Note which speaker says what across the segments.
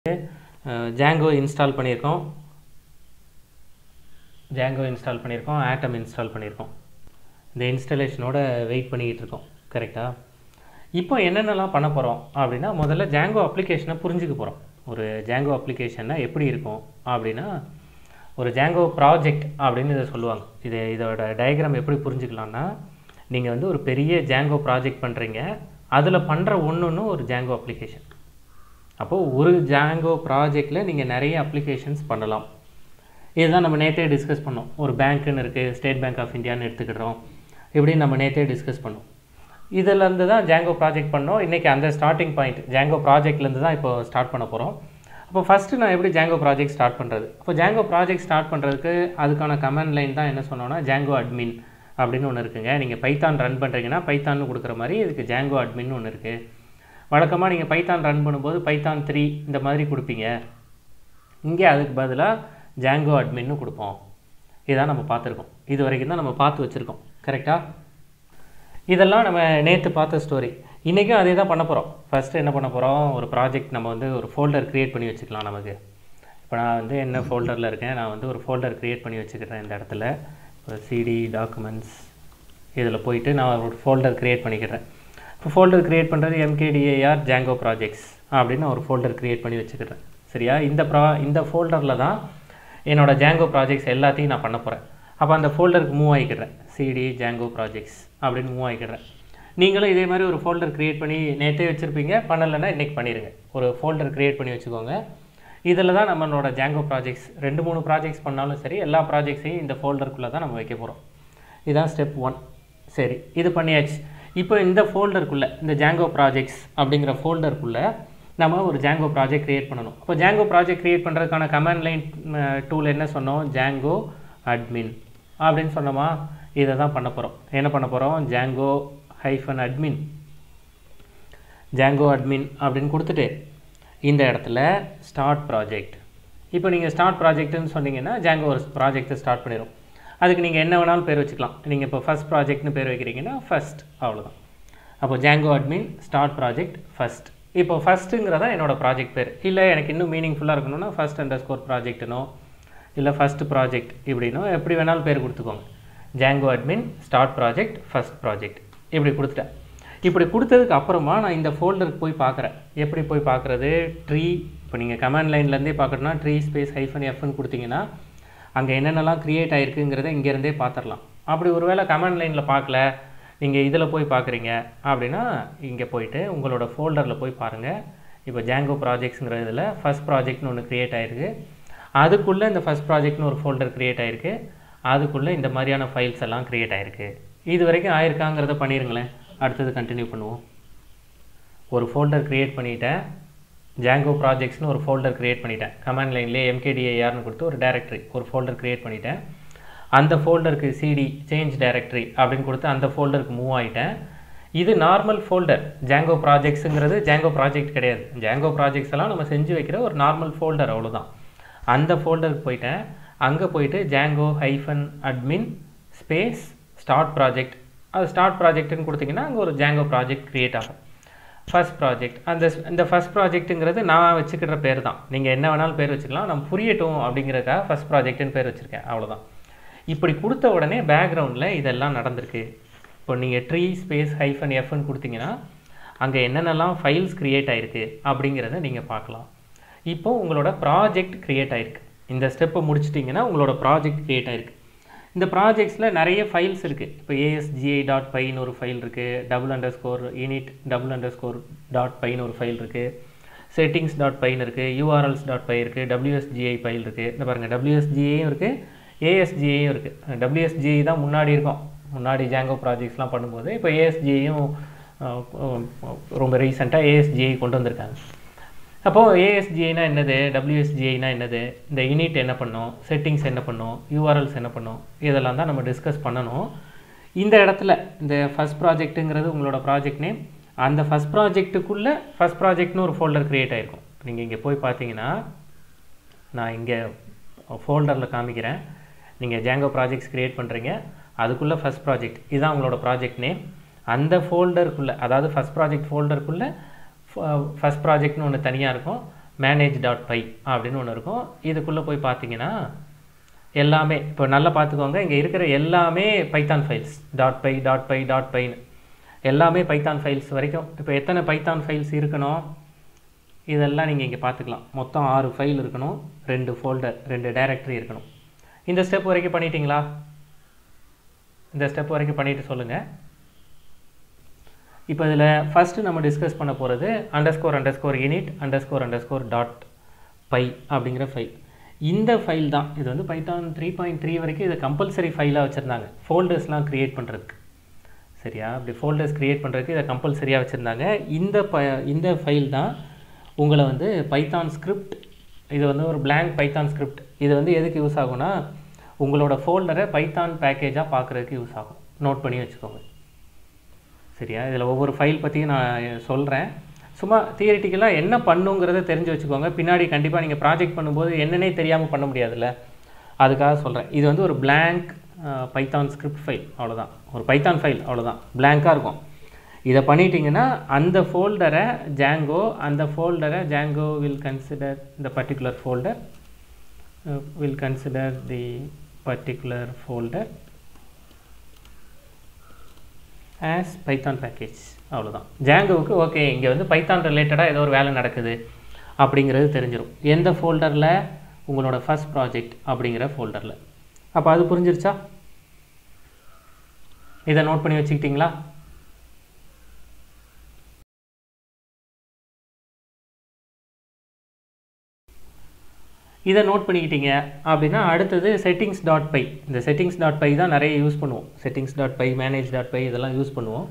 Speaker 1: Django install பண்ணியிருக்கோம் Django install பண்ணியிருக்கோம் Atom install பண்ணியிருக்கோம் இந்த இன்ஸ்டாலேஷனோட வெயிட் பண்ணிக்கிட்டு இருக்கோம் கரெக்டாக இப்போ என்னென்னலாம் பண்ண போகிறோம் அப்படின்னா முதல்ல ஜாங்கோ அப்ளிகேஷனை புரிஞ்சுக்க போகிறோம் ஒரு ஜாங்கோ அப்ளிகேஷன்னா எப்படி இருக்கும் அப்படின்னா ஒரு ஜாங்கோ ப்ராஜெக்ட் அப்படின்னு இதை சொல்லுவாங்க இது இதோட டயக்ராம் எப்படி புரிஞ்சுக்கலாம்னா நீங்கள் வந்து ஒரு பெரிய ஜாங்கோ ப்ராஜெக்ட் பண்ணுறீங்க அதில் பண்ணுற ஒன்று ஒன்று ஒரு ஜாங்கோ அப்ளிகேஷன் அப்போது ஒரு ஜாங்கோ ப்ராஜெக்டில் நீங்கள் நிறைய அப்ளிகேஷன்ஸ் பண்ணலாம் இதுதான் நம்ம நேற்றே டிஸ்கஸ் பண்ணோம் ஒரு பேங்க்குன்னு இருக்குது ஸ்டேட் பேங்க் ஆஃப் இந்தியான்னு எடுத்துக்கிட்டோம் இப்படி நம்ம நேற்றே டிஸ்கஸ் பண்ணோம் இதிலேருந்து தான் ஜாங்கோ ப்ராஜெக்ட் பண்ணோம் இன்றைக்கி அந்த ஸ்டார்டிங் பாயிண்ட் ஜாங்கோ ப்ராஜெக்ட்லேருந்து தான் இப்போ ஸ்டார்ட் பண்ண போகிறோம் அப்போ ஃபஸ்ட்டு நான் எப்படி ஜாங்கோ ப்ராஜெக்ட் ஸ்டார்ட் பண்ணுறது அப்போ ஜாங்கோ ப்ராஜெக்ட் ஸ்டார்ட் பண்ணுறதுக்கு அதுக்கான கமெண்ட் லைன் தான் என்ன சொன்னோன்னா ஜாங்கோ அட்மின் அப்படின்னு ஒன்று இருக்குங்க நீங்கள் பைத்தான் ரன் பண்ணுறீங்கன்னா பைத்தான்னு கொடுக்குற மாதிரி இதுக்கு ஜாங்கோ அட்மின் ஒன்று இருக்குது வழக்கமாக நீங்கள் பைத்தான் ரன் பண்ணும்போது பைத்தான் த்ரீ இந்த மாதிரி கொடுப்பீங்க இங்கே அதுக்கு பதிலாக ஜாங்கோ அட்மின்னு கொடுப்போம் இதான் நம்ம பார்த்துருக்கோம் இது வரைக்கும் தான் நம்ம பார்த்து வச்சுருக்கோம் கரெக்டாக இதெல்லாம் நம்ம நேற்று பார்த்த ஸ்டோரி இன்றைக்கும் அதே தான் பண்ண போகிறோம் ஃபஸ்ட்டு என்ன பண்ண போகிறோம் ஒரு ப்ராஜெக்ட் நம்ம வந்து ஒரு ஃபோல்டர் க்ரியேட் பண்ணி வச்சுக்கலாம் நமக்கு இப்போ நான் வந்து என்ன ஃபோல்டரில் இருக்கேன் நான் வந்து ஒரு ஃபோல்டர் க்ரியேட் பண்ணி வச்சுக்கிறேன் இந்த இடத்துல இப்போ சிடி டாக்குமெண்ட்ஸ் இதில் போயிட்டு நான் ஒரு ஃபோல்டர் க்ரியேட் பண்ணிக்கிறேன் இப்போ ஃபோல்டர் க்ரியேட் பண்ணுறது எம்கேடிஏஆர் ஜாங்கோ ப்ராஜெக்ட்ஸ் அப்படின்னு நான் ஒரு ஃபோல்டர் க்ரியேட் பண்ணி வச்சுக்கிறேன் சரியா இந்த ப்ரா இந்த ஃபோல்டரில் தான் என்னோடய ஜாங்கோ ப்ராஜெக்ட்ஸ் எல்லாத்தையும் நான் பண்ண போகிறேன் அப்போ அந்த ஃபோல்டருக்கு மூவ் ஆகிக்கிறேன் சிடி ஜாங்கோ ப்ராஜெக்ட்ஸ் அப்படின்னு மூவ் ஆகிக்கிறேன் நீங்களும் இதே மாதிரி ஒரு ஃபோல்டர் க்ரியேட் பண்ணி நேற்றே வச்சுருப்பீங்க பண்ணலைன்னா இன்றைக்கி பண்ணிடுங்க ஒரு ஃபோல்டர் க்ரியேட் பண்ணி வச்சுக்கோங்க இதில் தான் நம்மளோட ஜாங்கோ ப்ராஜெக்ட்ஸ் ரெண்டு மூணு ப்ராஜெக்ட்ஸ் பண்ணாலும் சரி எல்லா ப்ராஜெக்ட்ஸையும் இந்த ஃபோல்டருக்குள்ளே தான் நம்ம வைக்க போகிறோம் இதுதான் ஸ்டெப் ஒன் சரி இது பண்ணியாச்சு இப்போ இந்த ஃபோல்டருக்குள்ளே இந்த ஜாங்கோ ப்ராஜெக்ட்ஸ் அப்படிங்கிற ஃபோல்டருக்குள்ளே நம்ம ஒரு ஜாங்கோ ப்ராஜெக்ட் க்ரியேட் பண்ணணும் இப்போ ஜாங்கோ ப்ராஜெக்ட் க்ரியேட் பண்ணுறதுக்கான கமாண்ட் லைன் டூல் என்ன சொன்னோம் ஜாங்கோ அட்மின் அப்படின்னு சொன்னோமா இதை தான் பண்ண போகிறோம் என்ன பண்ண போகிறோம் Django hyphen admin Django admin அப்படின்னு கொடுத்துட்டு இந்த இடத்துல ஸ்டார்ட் ப்ராஜெக்ட் இப்போ நீங்கள் ஸ்டார்ட் ப்ராஜெக்ட்னு சொன்னீங்கன்னா ஜாங்கோ ஒரு ப்ராஜெக்ட்டை ஸ்டார்ட் பண்ணிடும் அதுக்கு நீங்கள் என்ன வேணாலும் பேர் வச்சுக்கலாம் நீங்கள் இப்போ ஃபஸ்ட் ப்ராஜெக்ட்னு பேர் வைக்கிறீங்கன்னா ஃபஸ்ட் அவ்வளோதான் அப்போ Django admin start project first இப்போ ஃபஸ்ட்டுங்கிறதா என்னோடய ப்ராஜெக்ட் பேர் இல்லை எனக்கு இன்னும் மீனிங்ஃபுல்லாக இருக்கணும்னா ஃபஸ்ட் அண்டர் ஸ்கோர் ப்ராஜெக்ட்னோ இல்லை ஃபஸ்ட்டு ப்ராஜெக்ட் இப்படினோ எப்படி வேணாலும் பேர் கொடுத்துக்கோங்க Django admin start project first project இப்படி கொடுத்துட்டேன் இப்படி கொடுத்ததுக்கு அப்புறமா நான் இந்த ஃபோல்டருக்கு போய் பார்க்குறேன் எப்படி போய் பார்க்குறது ட்ரீ இப்போ நீங்கள் கமாண்ட் லைன்லேருந்தே பார்க்கணுன்னா ட்ரீ ஸ்பேஸ் ஹைஃபன் எஃப்னு கொடுத்தீங்கன்னா அங்கே என்னென்னலாம் க்ரியேட் ஆகிருக்குங்கிறத இங்கேருந்தே பார்த்துடலாம் அப்படி ஒரு வேளை கமாண்ட் லைனில் பார்க்கல நீங்கள் இதில் போய் பார்க்குறீங்க அப்படின்னா இங்கே போயிட்டு உங்களோட ஃபோல்டரில் போய் பாருங்கள் இப்போ ஜாங்கோ ப்ராஜெக்ட்ஸுங்கிற இதில் ஃபஸ்ட் ப்ராஜெக்ட்னு ஒன்று க்ரியேட் ஆகிருக்கு அதுக்குள்ளே இந்த ஃபஸ்ட் ப்ராஜெக்ட்னு ஒரு ஃபோல்டர் க்ரியேட் ஆகிருக்கு அதுக்குள்ளே இந்த மாதிரியான ஃபைல்ஸ் எல்லாம் க்ரியேட் ஆகிருக்கு இது வரைக்கும் ஆயிருக்காங்கிறத பண்ணிடுங்களேன் அடுத்தது கண்டினியூ பண்ணுவோம் ஒரு ஃபோல்டர் க்ரியேட் பண்ணிட்டேன் ஜாங்கோ ப்ராஜெக்ட்ஸ்னு ஒரு ஃபோல்டர் க்ரியேட் பண்ணிட்டேன் கமாண்ட் லைன்லேயே எம்கேடிஏஆர்னு கொடுத்து ஒரு டேரக்டரி ஒரு ஃபோல்டர் க்ரியேட் பண்ணிட்டேன் அந்த ஃபோல்டருக்கு சிடி சேஞ்ச் டைரக்டரி அப்படின்னு கொடுத்து அந்த ஃபோல்டருக்கு மூவ் ஆகிட்டேன் இது நார்மல் ஃபோல்டர் ஜாங்கோ ப்ராஜெக்ட்ஸுங்கிறது ஜாங்கோ ப்ராஜெக்ட் கிடையாது ஜாங்கோ ப்ராஜெக்ட்ஸ் எல்லாம் நம்ம செஞ்சு வைக்கிற ஒரு நார்மல் ஃபோல்டர் அவ்வளோதான் அந்த ஃபோல்டருக்கு போயிட்டேன் அங்கே போயிட்டு Django hyphen admin space start project அது ஸ்டார்ட் ப்ராஜெக்ட்னு கொடுத்தீங்கன்னா அங்கே ஒரு ஜாங்கோ ப்ராஜெக்ட் க்ரியேட் ஆகும் ஃபஸ்ட் ப்ராஜெக்ட் அந்த இந்த ஃபஸ்ட் ப்ராஜெக்ட்டுங்கிறது நான் வச்சுக்கிற பேர் தான் நீங்கள் என்ன வேணாலும் பேர் வச்சுக்கலாம் நம்ம புரியட்டும் அப்படிங்கிறதுக்காக ஃபஸ்ட் ப்ராஜெக்ட்னு பேர் வச்சுருக்கேன் அவ்வளோதான் இப்படி கொடுத்த உடனே பேக்ரவுண்டில் இதெல்லாம் நடந்திருக்கு இப்போ நீங்கள் ட்ரீ ஸ்பேஸ் ஹைஃபன் எஃப்னு கொடுத்தீங்கன்னா அங்கே என்னென்னலாம் ஃபைல்ஸ் க்ரியேட் ஆகிருக்கு அப்படிங்கிறத நீங்கள் பார்க்கலாம் இப்போ உங்களோட ப்ராஜெக்ட் க்ரியேட் ஆகிருக்கு இந்த ஸ்டெப்பை முடிச்சிட்டிங்கன்னா உங்களோட ப்ராஜெக்ட் க்ரியேட் ஆகிருக்கு இந்த ப்ராஜெக்ட்ஸில் நிறைய ஃபைல்ஸ் இருக்குது இப்போ ஏஎஸ்ஜிஐ டாட் பைன்னு ஒரு ஃபைல் இருக்குது double underscore unit double underscore dot பைன்னு ஒரு ஃபைல் இருக்குது செட்டிங்ஸ் டாட் பைன்னு இருக்குது யூஆர்எல்ஸ் டாட் பை இருக்குது டபிள்யூஎஸ்ஜிஐ ஃபைல் இருக்குது இந்த பாருங்கள் டபிள்யூஎஸ்ஜிஐயும் இருக்குது ஏஎஸ்ஜிஐயும் இருக்குது டபிள்யூஎஸ்ஜிஐ தான் முன்னாடி இருக்கும் முன்னாடி ஜாங்கோ ப்ராஜெக்ட்ஸ்லாம் பண்ணும்போது இப்போ ஏஎஸ்ஜிஐயும் ரொம்ப ரீசெண்டாக ஏஎஸ்ஜிஐ கொண்டு வந்திருக்காங்க அப்போது ஏஎஸ்ஜிஐனா என்னது டபிள்யூஎஸ்ஜிஐனா என்னது இந்த யூனிட் என்ன பண்ணும் செட்டிங்ஸ் என்ன பண்ணும் யூஆர்எல்ஸ் என்ன பண்ணும் இதெல்லாம் தான் நம்ம டிஸ்கஸ் பண்ணணும் இந்த இடத்துல இந்த ஃபஸ்ட் ப்ராஜெக்ட்டுங்கிறது உங்களோட ப்ராஜெக்ட் நேம் அந்த ஃபஸ்ட் ப்ராஜெக்ட்டுக்குள்ளே ஃபஸ்ட் ப்ராஜெக்ட்னு ஒரு ஃபோல்டர் க்ரியேட் ஆகிருக்கும் நீங்கள் இங்கே போய் பார்த்தீங்கன்னா நான் இங்கே ஃபோல்டரில் காமிக்கிறேன் நீங்கள் ஜாங்கோ ப்ராஜெக்ட்ஸ் க்ரியேட் பண்ணுறீங்க அதுக்குள்ளே ஃபஸ்ட் ப்ராஜெக்ட் இதுதான் உங்களோட ப்ராஜெக்ட் நேம் அந்த ஃபோல்டருக்குள்ளே அதாவது ஃபஸ்ட் ப்ராஜெக்ட் ஃபோல்டருக்குள்ளே ஃபஸ்ட் ப்ராஜெக்ட்னு ஒன்று தனியாக இருக்கும் மேனேஜ் டாட் பை அப்படின்னு ஒன்று இருக்கும் இதுக்குள்ளே போய் பார்த்தீங்கன்னா எல்லாமே இப்போ நல்லா பார்த்துக்கோங்க இங்கே இருக்கிற எல்லாமே Python files dot py dot py dot பைன்னு எல்லாமே பைத்தான் ஃபைல்ஸ் வரைக்கும் இப்போ எத்தனை பைத்தான் ஃபைல்ஸ் இருக்கணும் இதெல்லாம் நீங்கள் இங்கே பார்த்துக்கலாம் மொத்தம் ஆறு ஃபைல் இருக்கணும் ரெண்டு ஃபோல்டர் ரெண்டு டைரக்டரி இருக்கணும் இந்த ஸ்டெப் வரைக்கும் பண்ணிட்டீங்களா இந்த ஸ்டெப் வரைக்கும் பண்ணிட்டு சொல்லுங்கள் இப்போ இதில் ஃபஸ்ட்டு நம்ம டிஸ்கஸ் பண்ண போகிறது underscore underscore unit underscore underscore dot py அப்படிங்கிற ஃபைல் இந்த ஃபைல் தான் இது வந்து பைத்தான் த்ரீ பாயிண்ட் த்ரீ வரைக்கும் இதை கம்பல்சரி ஃபைலாக வச்சுருந்தாங்க ஃபோல்டர்ஸ்லாம் க்ரியேட் பண்ணுறதுக்கு சரியா அப்படி ஃபோல்டர்ஸ் க்ரியேட் பண்ணுறதுக்கு இதை கம்பல்சரியாக வச்சுருந்தாங்க இந்த ப இந்த ஃபைல் தான் உங்களை வந்து பைத்தான் ஸ்கிரிப்ட் இது வந்து ஒரு blank பைத்தான் ஸ்கிரிப்ட் இது வந்து எதுக்கு யூஸ் ஆகும்னா உங்களோட ஃபோல்டரை பைத்தான் பேக்கேஜாக பார்க்குறதுக்கு யூஸ் ஆகும் நோட் பண்ணி வச்சுக்கோங்க சரியா இதில் ஒவ்வொரு ஃபைல் பற்றியும் நான் சொல்கிறேன் சும்மா தியரிட்டிக்கலாக என்ன பண்ணுங்கிறத தெரிஞ்சு வச்சுக்கோங்க பின்னாடி கண்டிப்பாக நீங்கள் ப்ராஜெக்ட் பண்ணும்போது என்னன்னே தெரியாமல் பண்ண முடியாதுல்ல அதுக்காக சொல்கிறேன் இது வந்து ஒரு blank பைத்தான் ஸ்கிரிப்ட் ஃபைல் அவ்வளோதான் ஒரு பைத்தான் ஃபைல் அவ்வளோதான் blank-ஆ இருக்கும் இதை பண்ணிட்டீங்கன்னா அந்த ஃபோல்டரை ஜாங்கோ அந்த ஃபோல்டரை ஜாங்கோ வில் கன்சிடர் இந்த particular folder will consider the particular folder as Python package அவ்வளோதான் ஜாங்கோவுக்கு ஓகே இங்கே வந்து பைத்தான் ரிலேட்டடாக ஏதோ ஒரு வேலை நடக்குது அப்படிங்கிறது தெரிஞ்சிடும் எந்த ஃபோல்டரில் உங்களோட ஃபர்ஸ்ட் ப்ராஜெக்ட் அப்படிங்கிற ஃபோல்டரில் அப்போ அது புரிஞ்சிருச்சா இதை நோட் பண்ணி வச்சுக்கிட்டிங்களா இதை நோட் பண்ணிக்கிட்டீங்க அப்படின்னா அடுத்தது செட்டிங்ஸ் டாட் பை இந்த செட்டிங்ஸ் டாட் பை தான் நிறைய யூஸ் பண்ணுவோம் settings dot py manage dot py இதெல்லாம் யூஸ் பண்ணுவோம்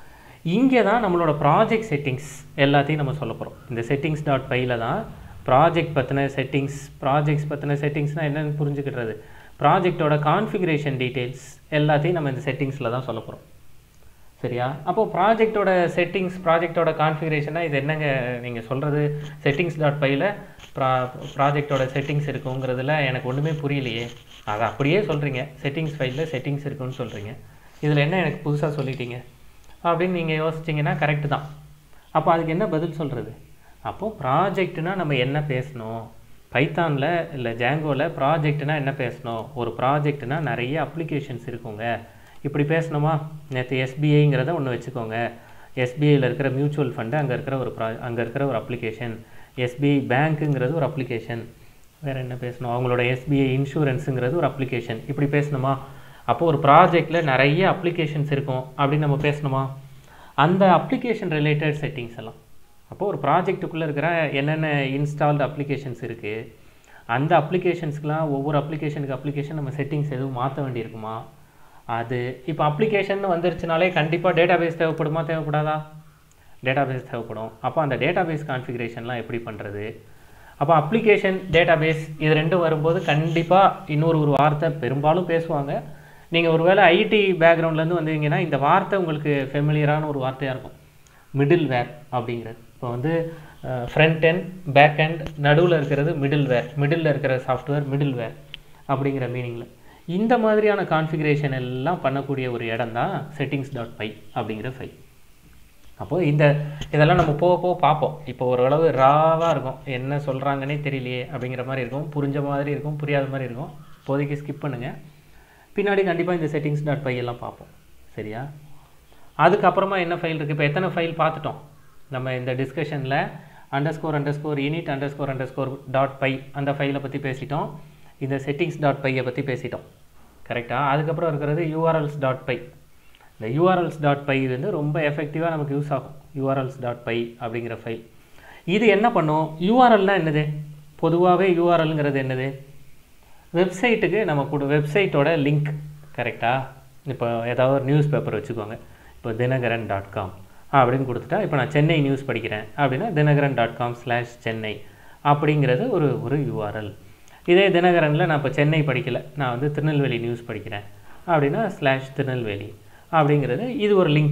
Speaker 1: இங்கே தான் நம்மளோட ப்ராஜெக்ட் செட்டிங்ஸ் எல்லாத்தையும் நம்ம சொல்ல போகிறோம் இந்த செட்டிங்ஸ் டாட் பையில் தான் ப்ராஜெக்ட் பற்றின செட்டிங்ஸ் ப்ராஜெக்ட்ஸ் பற்றின செட்டிங்ஸ்னால் என்னென்னு புரிஞ்சுக்கிடுறது ப்ராஜெக்டோட கான்ஃபிகரேஷன் டீட்டெயில்ஸ் எல்லாத்தையும் நம்ம இந்த செட்டிங்ஸில் தான் சொல்ல போகிறோம் சரியா அப்போது ப்ராஜெக்டோட செட்டிங்ஸ் ப்ராஜெக்டோட கான்ஃபிகரேஷனாக இது என்னங்க நீங்கள் சொல்கிறது செட்டிங்ஸ் டாட் பையில் ப்ரா ப்ராஜெக்டோட செட்டிங்ஸ் இருக்குங்கிறதுல எனக்கு ஒன்றுமே புரியலையே அதை அப்படியே சொல்கிறீங்க செட்டிங்ஸ் ஃபைலில் செட்டிங்ஸ் இருக்குன்னு சொல்கிறீங்க இதில் என்ன எனக்கு புதுசாக சொல்லிட்டீங்க அப்படின்னு நீங்கள் யோசிச்சிங்கன்னா கரெக்டு தான் அப்போ அதுக்கு என்ன பதில் சொல்கிறது அப்போது ப்ராஜெக்ட்னா நம்ம என்ன பேசணும் பைத்தானில் இல்லை ஜாங்கோவில் ப்ராஜெக்ட்னா என்ன பேசணும் ஒரு ப்ராஜெக்ட்னா நிறைய அப்ளிகேஷன்ஸ் இருக்குங்க இப்படி பேசணுமா நேற்று எஸ்பிஐங்கிறத ஒன்று வச்சுக்கோங்க எஸ்பிஐயில் இருக்கிற மியூச்சுவல் ஃபண்டு அங்கே இருக்கிற ஒரு ப்ரா அங்கே இருக்கிற ஒரு அப்ளிகேஷன் எஸ்பிஐ பேங்க்குங்கிறது ஒரு அப்ளிகேஷன் வேறு என்ன பேசணும் அவங்களோட எஸ்பிஐ இன்சூரன்ஸுங்கிறது ஒரு அப்ளிகேஷன் இப்படி பேசணுமா அப்போ ஒரு ப்ராஜெக்டில் நிறைய அப்ளிகேஷன்ஸ் இருக்கும் அப்படின்னு நம்ம பேசணுமா அந்த அப்ளிகேஷன் ரிலேட்டட் செட்டிங்ஸ் எல்லாம் அப்போது ஒரு ப்ராஜெக்ட்டுக்குள்ளே இருக்கிற என்னென்ன இன்ஸ்டால்டு அப்ளிகேஷன்ஸ் இருக்குது அந்த அப்ளிகேஷன்ஸ்க்கெலாம் ஒவ்வொரு அப்ளிகேஷனுக்கு அப்ளிகேஷன் நம்ம செட்டிங்ஸ் எதுவும் மாற்ற வேண்டியிருக்குமா அது இப்போ அப்ளிகேஷன் வந்துருச்சுனாலே கண்டிப்பாக டேட்டாபேஸ் தேவைப்படுமா தேவைப்படாதா டேட்டாபேஸ் தேவைப்படும் அப்போ அந்த டேட்டாபேஸ் கான்ஃபிகரேஷன்லாம் எப்படி பண்ணுறது அப்போ அப்ளிகேஷன் டேட்டாபேஸ் இது ரெண்டும் வரும்போது கண்டிப்பாக இன்னொரு ஒரு வார்த்தை பெரும்பாலும் பேசுவாங்க நீங்கள் ஒருவேளை ஐடி பேக்ரவுண்ட்லேருந்து வந்தீங்கன்னா இந்த வார்த்தை உங்களுக்கு ஃபெமிலியரான ஒரு வார்த்தையாக இருக்கும் மிடில் வேர் அப்படிங்கிறது இப்போ வந்து ஃப்ரண்ட் எண்ட் பேக் எண்ட் நடுவில் இருக்கிறது மிடில் வேர் மிடில் இருக்கிற சாஃப்ட்வேர் மிடில் வேர் அப்படிங்கிற மீனிங்கில் இந்த மாதிரியான கான்ஃபிகரேஷன் எல்லாம் பண்ணக்கூடிய ஒரு இடம் தான் செட்டிங்ஸ் டாட் பை அப்படிங்கிற ஃபைல் அப்போது இந்த இதெல்லாம் நம்ம போக போக பார்ப்போம் இப்போ ஓரளவு ராவாக இருக்கும் என்ன சொல்கிறாங்கன்னே தெரியலையே அப்படிங்கிற மாதிரி இருக்கும் புரிஞ்ச மாதிரி இருக்கும் புரியாத மாதிரி இருக்கும் இப்போதைக்கு ஸ்கிப் பண்ணுங்கள் பின்னாடி கண்டிப்பாக இந்த செட்டிங்ஸ் டாட் பை எல்லாம் பார்ப்போம் சரியா அதுக்கப்புறமா என்ன ஃபைல் இருக்குது இப்போ எத்தனை ஃபைல் பார்த்துட்டோம் நம்ம இந்த டிஸ்கஷனில் underscore underscore unit underscore underscore dot py அந்த ஃபைலை பற்றி பேசிட்டோம் இந்த செட்டிங்ஸ் டாட் பையை பற்றி பேசிட்டோம் கரெக்டாக அதுக்கப்புறம் இருக்கிறது யூஆர்எல்ஸ் டாட் பை இந்த யூஆர்எல்ஸ் டாட் பை வந்து ரொம்ப எஃபெக்டிவாக நமக்கு யூஸ் ஆகும் யூஆர்எல்ஸ் டாட் பை அப்படிங்கிற ஃபைல் இது என்ன பண்ணும் யூஆர்எல்னா என்னது பொதுவாகவே யூஆர்எல்ங்கிறது என்னது வெப்சைட்டுக்கு நம்ம கொடு வெப்சைட்டோட லிங்க் கரெக்டாக இப்போ ஏதாவது ஒரு நியூஸ் பேப்பர் வச்சுக்கோங்க இப்போ தினகரன் டாட் காம் அப்படின்னு கொடுத்துட்டா இப்போ நான் சென்னை நியூஸ் படிக்கிறேன் அப்படின்னா Dinakaran dot com slash Chennai அப்படிங்கிறது ஒரு ஒரு யூஆர்எல் இதே தினகரனில் நான் இப்போ சென்னை படிக்கலை நான் வந்து திருநெல்வேலி நியூஸ் படிக்கிறேன் அப்படின்னா ஸ்லாஷ் திருநெல்வேலி அப்படிங்கிறது இது ஒரு லிங்க்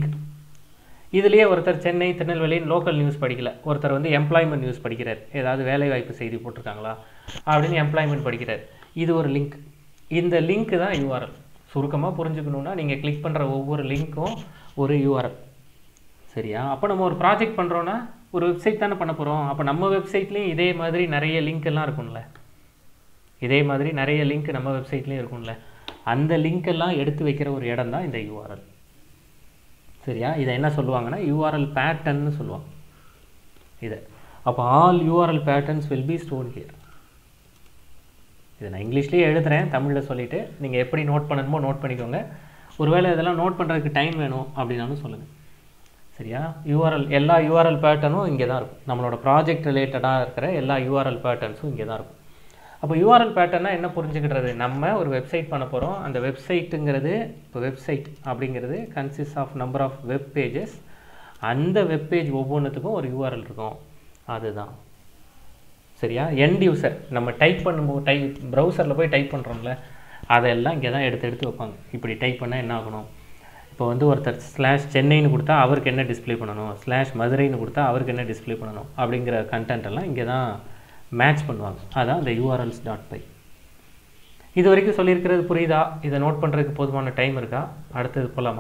Speaker 1: இதுலேயே ஒருத்தர் சென்னை திருநெல்வேலின்னு லோக்கல் நியூஸ் படிக்கல ஒருத்தர் வந்து எம்ப்ளாய்மெண்ட் நியூஸ் படிக்கிறார் ஏதாவது வேலைவாய்ப்பு செய்தி போட்டிருக்காங்களா அப்படின்னு எம்ப்ளாய்மெண்ட் படிக்கிறார் இது ஒரு லிங்க் இந்த லிங்க் தான் யூஆர்எல் சுருக்கமாக புரிஞ்சுக்கணுன்னா நீங்கள் கிளிக் பண்ணுற ஒவ்வொரு லிங்க்கும் ஒரு யூஆர்எல் சரியா அப்போ நம்ம ஒரு ப்ராஜெக்ட் பண்ணுறோன்னா ஒரு வெப்சைட் தானே பண்ண போகிறோம் அப்போ நம்ம வெப்சைட்லேயும் இதே மாதிரி நிறைய லிங்க் எல்லாம் இருக்கும்ல இதே மாதிரி நிறைய லிங்க் நம்ம வெப்சைட்லேயும் இருக்கும்ல அந்த லிங்க் எல்லாம் எடுத்து வைக்கிற ஒரு இடம் தான் இந்த யூஆர்எல் சரியா இதை என்ன சொல்லுவாங்கன்னா யூஆர்எல் பேட்டர்ன்னு சொல்லுவாங்க இதை அப்போ all URL patterns will be store here இதை நான் இங்கிலீஷ்லேயே எழுதுறேன் தமிழில் சொல்லிவிட்டு நீங்கள் எப்படி நோட் பண்ணணுமோ நோட் பண்ணிக்கோங்க ஒருவேளை இதெல்லாம் நோட் பண்ணுறதுக்கு டைம் வேணும் அப்படின்னாலும் சொல்லுங்கள் சரியா யூஆர்எல் எல்லா யூஆர்எல் பேட்டர்னும் இங்கே தான் இருக்கும் நம்மளோட ப்ராஜெக்ட் ரிலேட்டடாக இருக்கிற எல்லா யூஆர்எல் பேட்டர்ன்ஸும் இங்கே தான் இருக்கும் அப்போ யூஆர்எல் பேட்டர்னா என்ன புரிஞ்சுக்கிடுறது நம்ம ஒரு வெப்சைட் பண்ண போகிறோம் அந்த வெப்சைட்டுங்கிறது இப்போ வெப்சைட் அப்படிங்கிறது consist of number of web pages அந்த வெப் பேஜ் ஒவ்வொன்றுத்துக்கும் ஒரு யூஆர்எல் இருக்கும் அதுதான் சரியா எண்ட் யூசர் நம்ம டைப் பண்ணும்போது டைப் ப்ரௌசரில் போய் டைப் பண்ணுறோம்ல அதெல்லாம் இங்கே தான் எடுத்து எடுத்து வைப்பாங்க இப்படி டைப் பண்ணால் என்ன ஆகணும் இப்போ வந்து ஒருத்தர் ஸ்லாஷ் சென்னைன்னு கொடுத்தா அவருக்கு என்ன டிஸ்ப்ளே பண்ணணும் ஸ்லாஷ் மதுரைன்னு கொடுத்தா அவருக்கு என்ன டிஸ்ப்ளே பண்ணணும் அப்படிங்கிற கண்டென்ட் எல்லாம் இங்கே தான் மேட்ச் பண்ணுவாங்க அதான் இந்த யூஆர்எல்ஸ் டாட் பை இது வரைக்கும் சொல்லியிருக்கிறது புரியுதா இதை நோட் பண்ணுறதுக்கு போதுமான டைம் இருக்கா அடுத்தது போகலாமா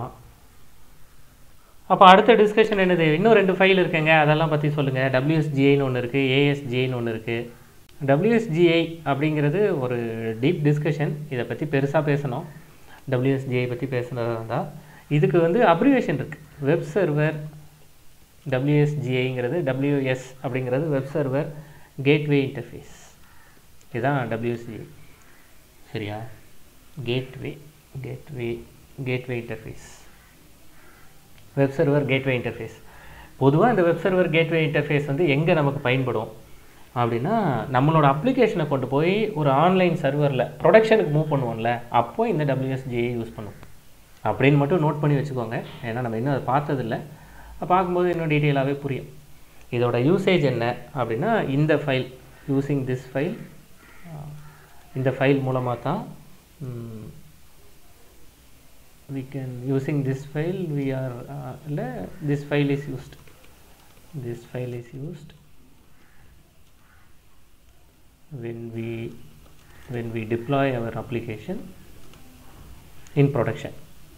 Speaker 1: அப்போ அடுத்த டிஸ்கஷன் என்னது இன்னும் ரெண்டு ஃபைல் இருக்குங்க அதெல்லாம் பற்றி சொல்லுங்கள் டபிள்யூஎஸ்ஜிஐன்னு ஒன்று இருக்குது ஏஎஸ்ஜிஐன்னு ஒன்று இருக்குது டபிள்யூஎஸ்ஜிஐ அப்படிங்கிறது ஒரு டீப் டிஸ்கஷன் இதை பற்றி பெருசாக பேசணும் டபிள்யூஎஸ்ஜிஐ பற்றி பேசுகிறதா இருந்தால் இதுக்கு வந்து அப்ரிவேஷன் இருக்குது வெப் சர்வர் டபிள்யூஎஸ்ஜிஐங்கிறது டபிள்யூஎஸ் அப்படிங்கிறது வெப் சர்வர் கேட்வே இன்டர்ஃபேஸ் இதுதான் டபிள்யூஎஸ்ஜிஐ சரியா gateway gateway gateway interface web server gateway interface பொதுவாக இந்த வெப் சர்வர் கேட்வே இன்டர்ஃபேஸ் வந்து எங்கே நமக்கு பயன்படும் அப்படின்னா நம்மளோட அப்ளிகேஷனை கொண்டு போய் ஒரு ஆன்லைன் சர்வரில் ப்ரொடக்ஷனுக்கு மூவ் பண்ணுவோம்ல அப்போ இந்த டபிள்யூஎஸ்ஜியை யூஸ் பண்ணுவோம் அப்படின்னு மட்டும் நோட் பண்ணி வச்சுக்கோங்க ஏன்னா நம்ம இன்னும் அதை பார்த்ததில்ல பார்க்கும்போது இன்னும் டீட்டெயிலாகவே புரியும் இதோட யூசேஜ் என்ன அப்படின்னா இந்த ஃபைல் யூஸிங் திஸ் ஃபைல் இந்த ஃபைல் மூலமாக தான் we can using this file we are uh, le- this file is used this file is used when we when we deploy our application in production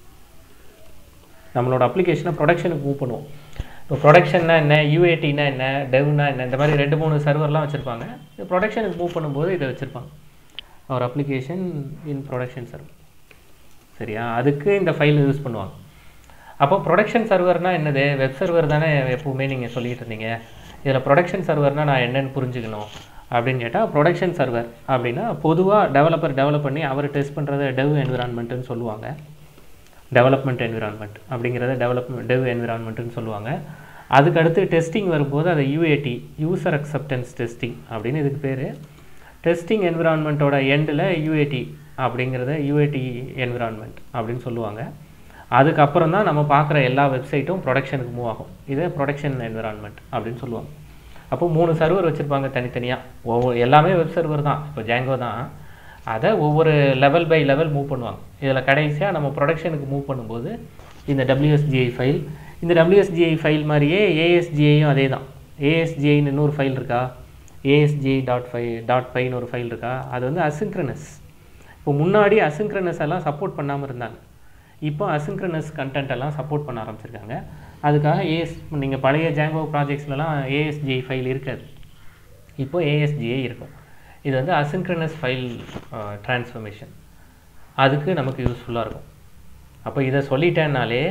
Speaker 1: நம்மளோட அப்ளிகேஷனை ப்ரொடக்ஷனுக்கு move பண்ணுவோம் இப்போ ப்ரொடக்ஷன்னா என்ன யூஏடினா என்ன டெவ்னா என்ன இந்த மாதிரி ரெண்டு மூணு சர்வர்லாம் வச்சுருப்பாங்க ப்ரொடக்ஷனுக்கு மூவ் பண்ணும்போது இதை வச்சுருப்பாங்க our application in production server சரியா அதுக்கு இந்த ஃபைல் யூஸ் பண்ணுவாங்க அப்போ ப்ரொடக்ஷன் சர்வர்னால் என்னது வெப் சர்வர் தானே எப்போவுமே நீங்கள் சொல்லிட்டு இருந்தீங்க இதில் ப்ரொடக்ஷன் சர்வர்னால் நான் என்னென்னு புரிஞ்சுக்கணும் அப்படின்னு கேட்டால் ப்ரொடக்ஷன் சர்வர் அப்படின்னா பொதுவாக டெவலப்பர் டெவலப் பண்ணி அவர் டெஸ்ட் பண்ணுறத டெவ் என்விரான்மெண்ட்டுன்னு சொல்லுவாங்க டெவலப்மெண்ட் என்விரான்மெண்ட் அப்படிங்கிறத டெவலப்மெண்ட் டெவ் என்விரான்மெண்ட்டுன்னு சொல்லுவாங்க அதுக்கு அடுத்து டெஸ்டிங் வரும்போது அதை யூஏடி யூசர் அக்செப்டன்ஸ் டெஸ்டிங் அப்படின்னு இதுக்கு பேர் டெஸ்டிங் என்விரான்மெண்ட்டோட எண்டில் யூஏடி அப்படிங்கிறத யூஏடி என்விரான்மெண்ட் அப்படின்னு சொல்லுவாங்க அதுக்கப்புறம் தான் நம்ம பார்க்குற எல்லா வெப்சைட்டும் ப்ரொடக்ஷனுக்கு மூவ் ஆகும் இதை ப்ரொடக்ஷன் என்விரான்மெண்ட் அப்படின்னு சொல்லுவாங்க அப்போ மூணு சர்வர் வச்சுருப்பாங்க தனித்தனியாக ஒவ்வொரு எல்லாமே வெப் சர்வர் தான் இப்போ ஜேங்கோ தான் அதை ஒவ்வொரு லெவல் பை லெவல் மூவ் பண்ணுவாங்க இதில் கடைசியாக நம்ம ப்ரொடக்ஷனுக்கு மூவ் பண்ணும்போது இந்த டபிள்யூஎஸ்ஜிஐ ஃபைல் இந்த டபிள்யூஎஸ்ஜிஐ ஃபைல் மாதிரியே ஏஎஸ்ஜிஐயும் அதே தான் ஏஎஸ்ஜிஐன்னு இன்னொரு ஃபைல் இருக்கா ஏஎஸ்ஜிஐ டாட் ஃபை டாட் ஃபைன்னு ஒரு ஃபைல் இருக்கா அது வந்து அசிங்க்ரனஸ் இப்போ முன்னாடி அசிங்க்ரனஸ் எல்லாம் சப்போர்ட் பண்ணாமல் இருந்தாங்க இப்போ அசிங்க்ரனஸ் கண்டென்ட் எல்லாம் சப்போர்ட் பண்ண ஆரம்பிச்சிருக்காங்க அதுக்காக ஏஎஸ் நீங்கள் பழைய ஜாங்கோ ப்ராஜெக்ட்ஸ்லலாம் ஏஎஸ்ஜிஐ ஃபைல் இருக்காது இப்போ ஏஎஸ்ஜிஐ இருக்கும் இது வந்து அசிங்க்ரனஸ் ஃபைல் ட்ரான்ஸ்ஃபர்மேஷன் அதுக்கு நமக்கு யூஸ்ஃபுல்லாக இருக்கும் அப்போ இதை சொல்லிட்டேன்னாலே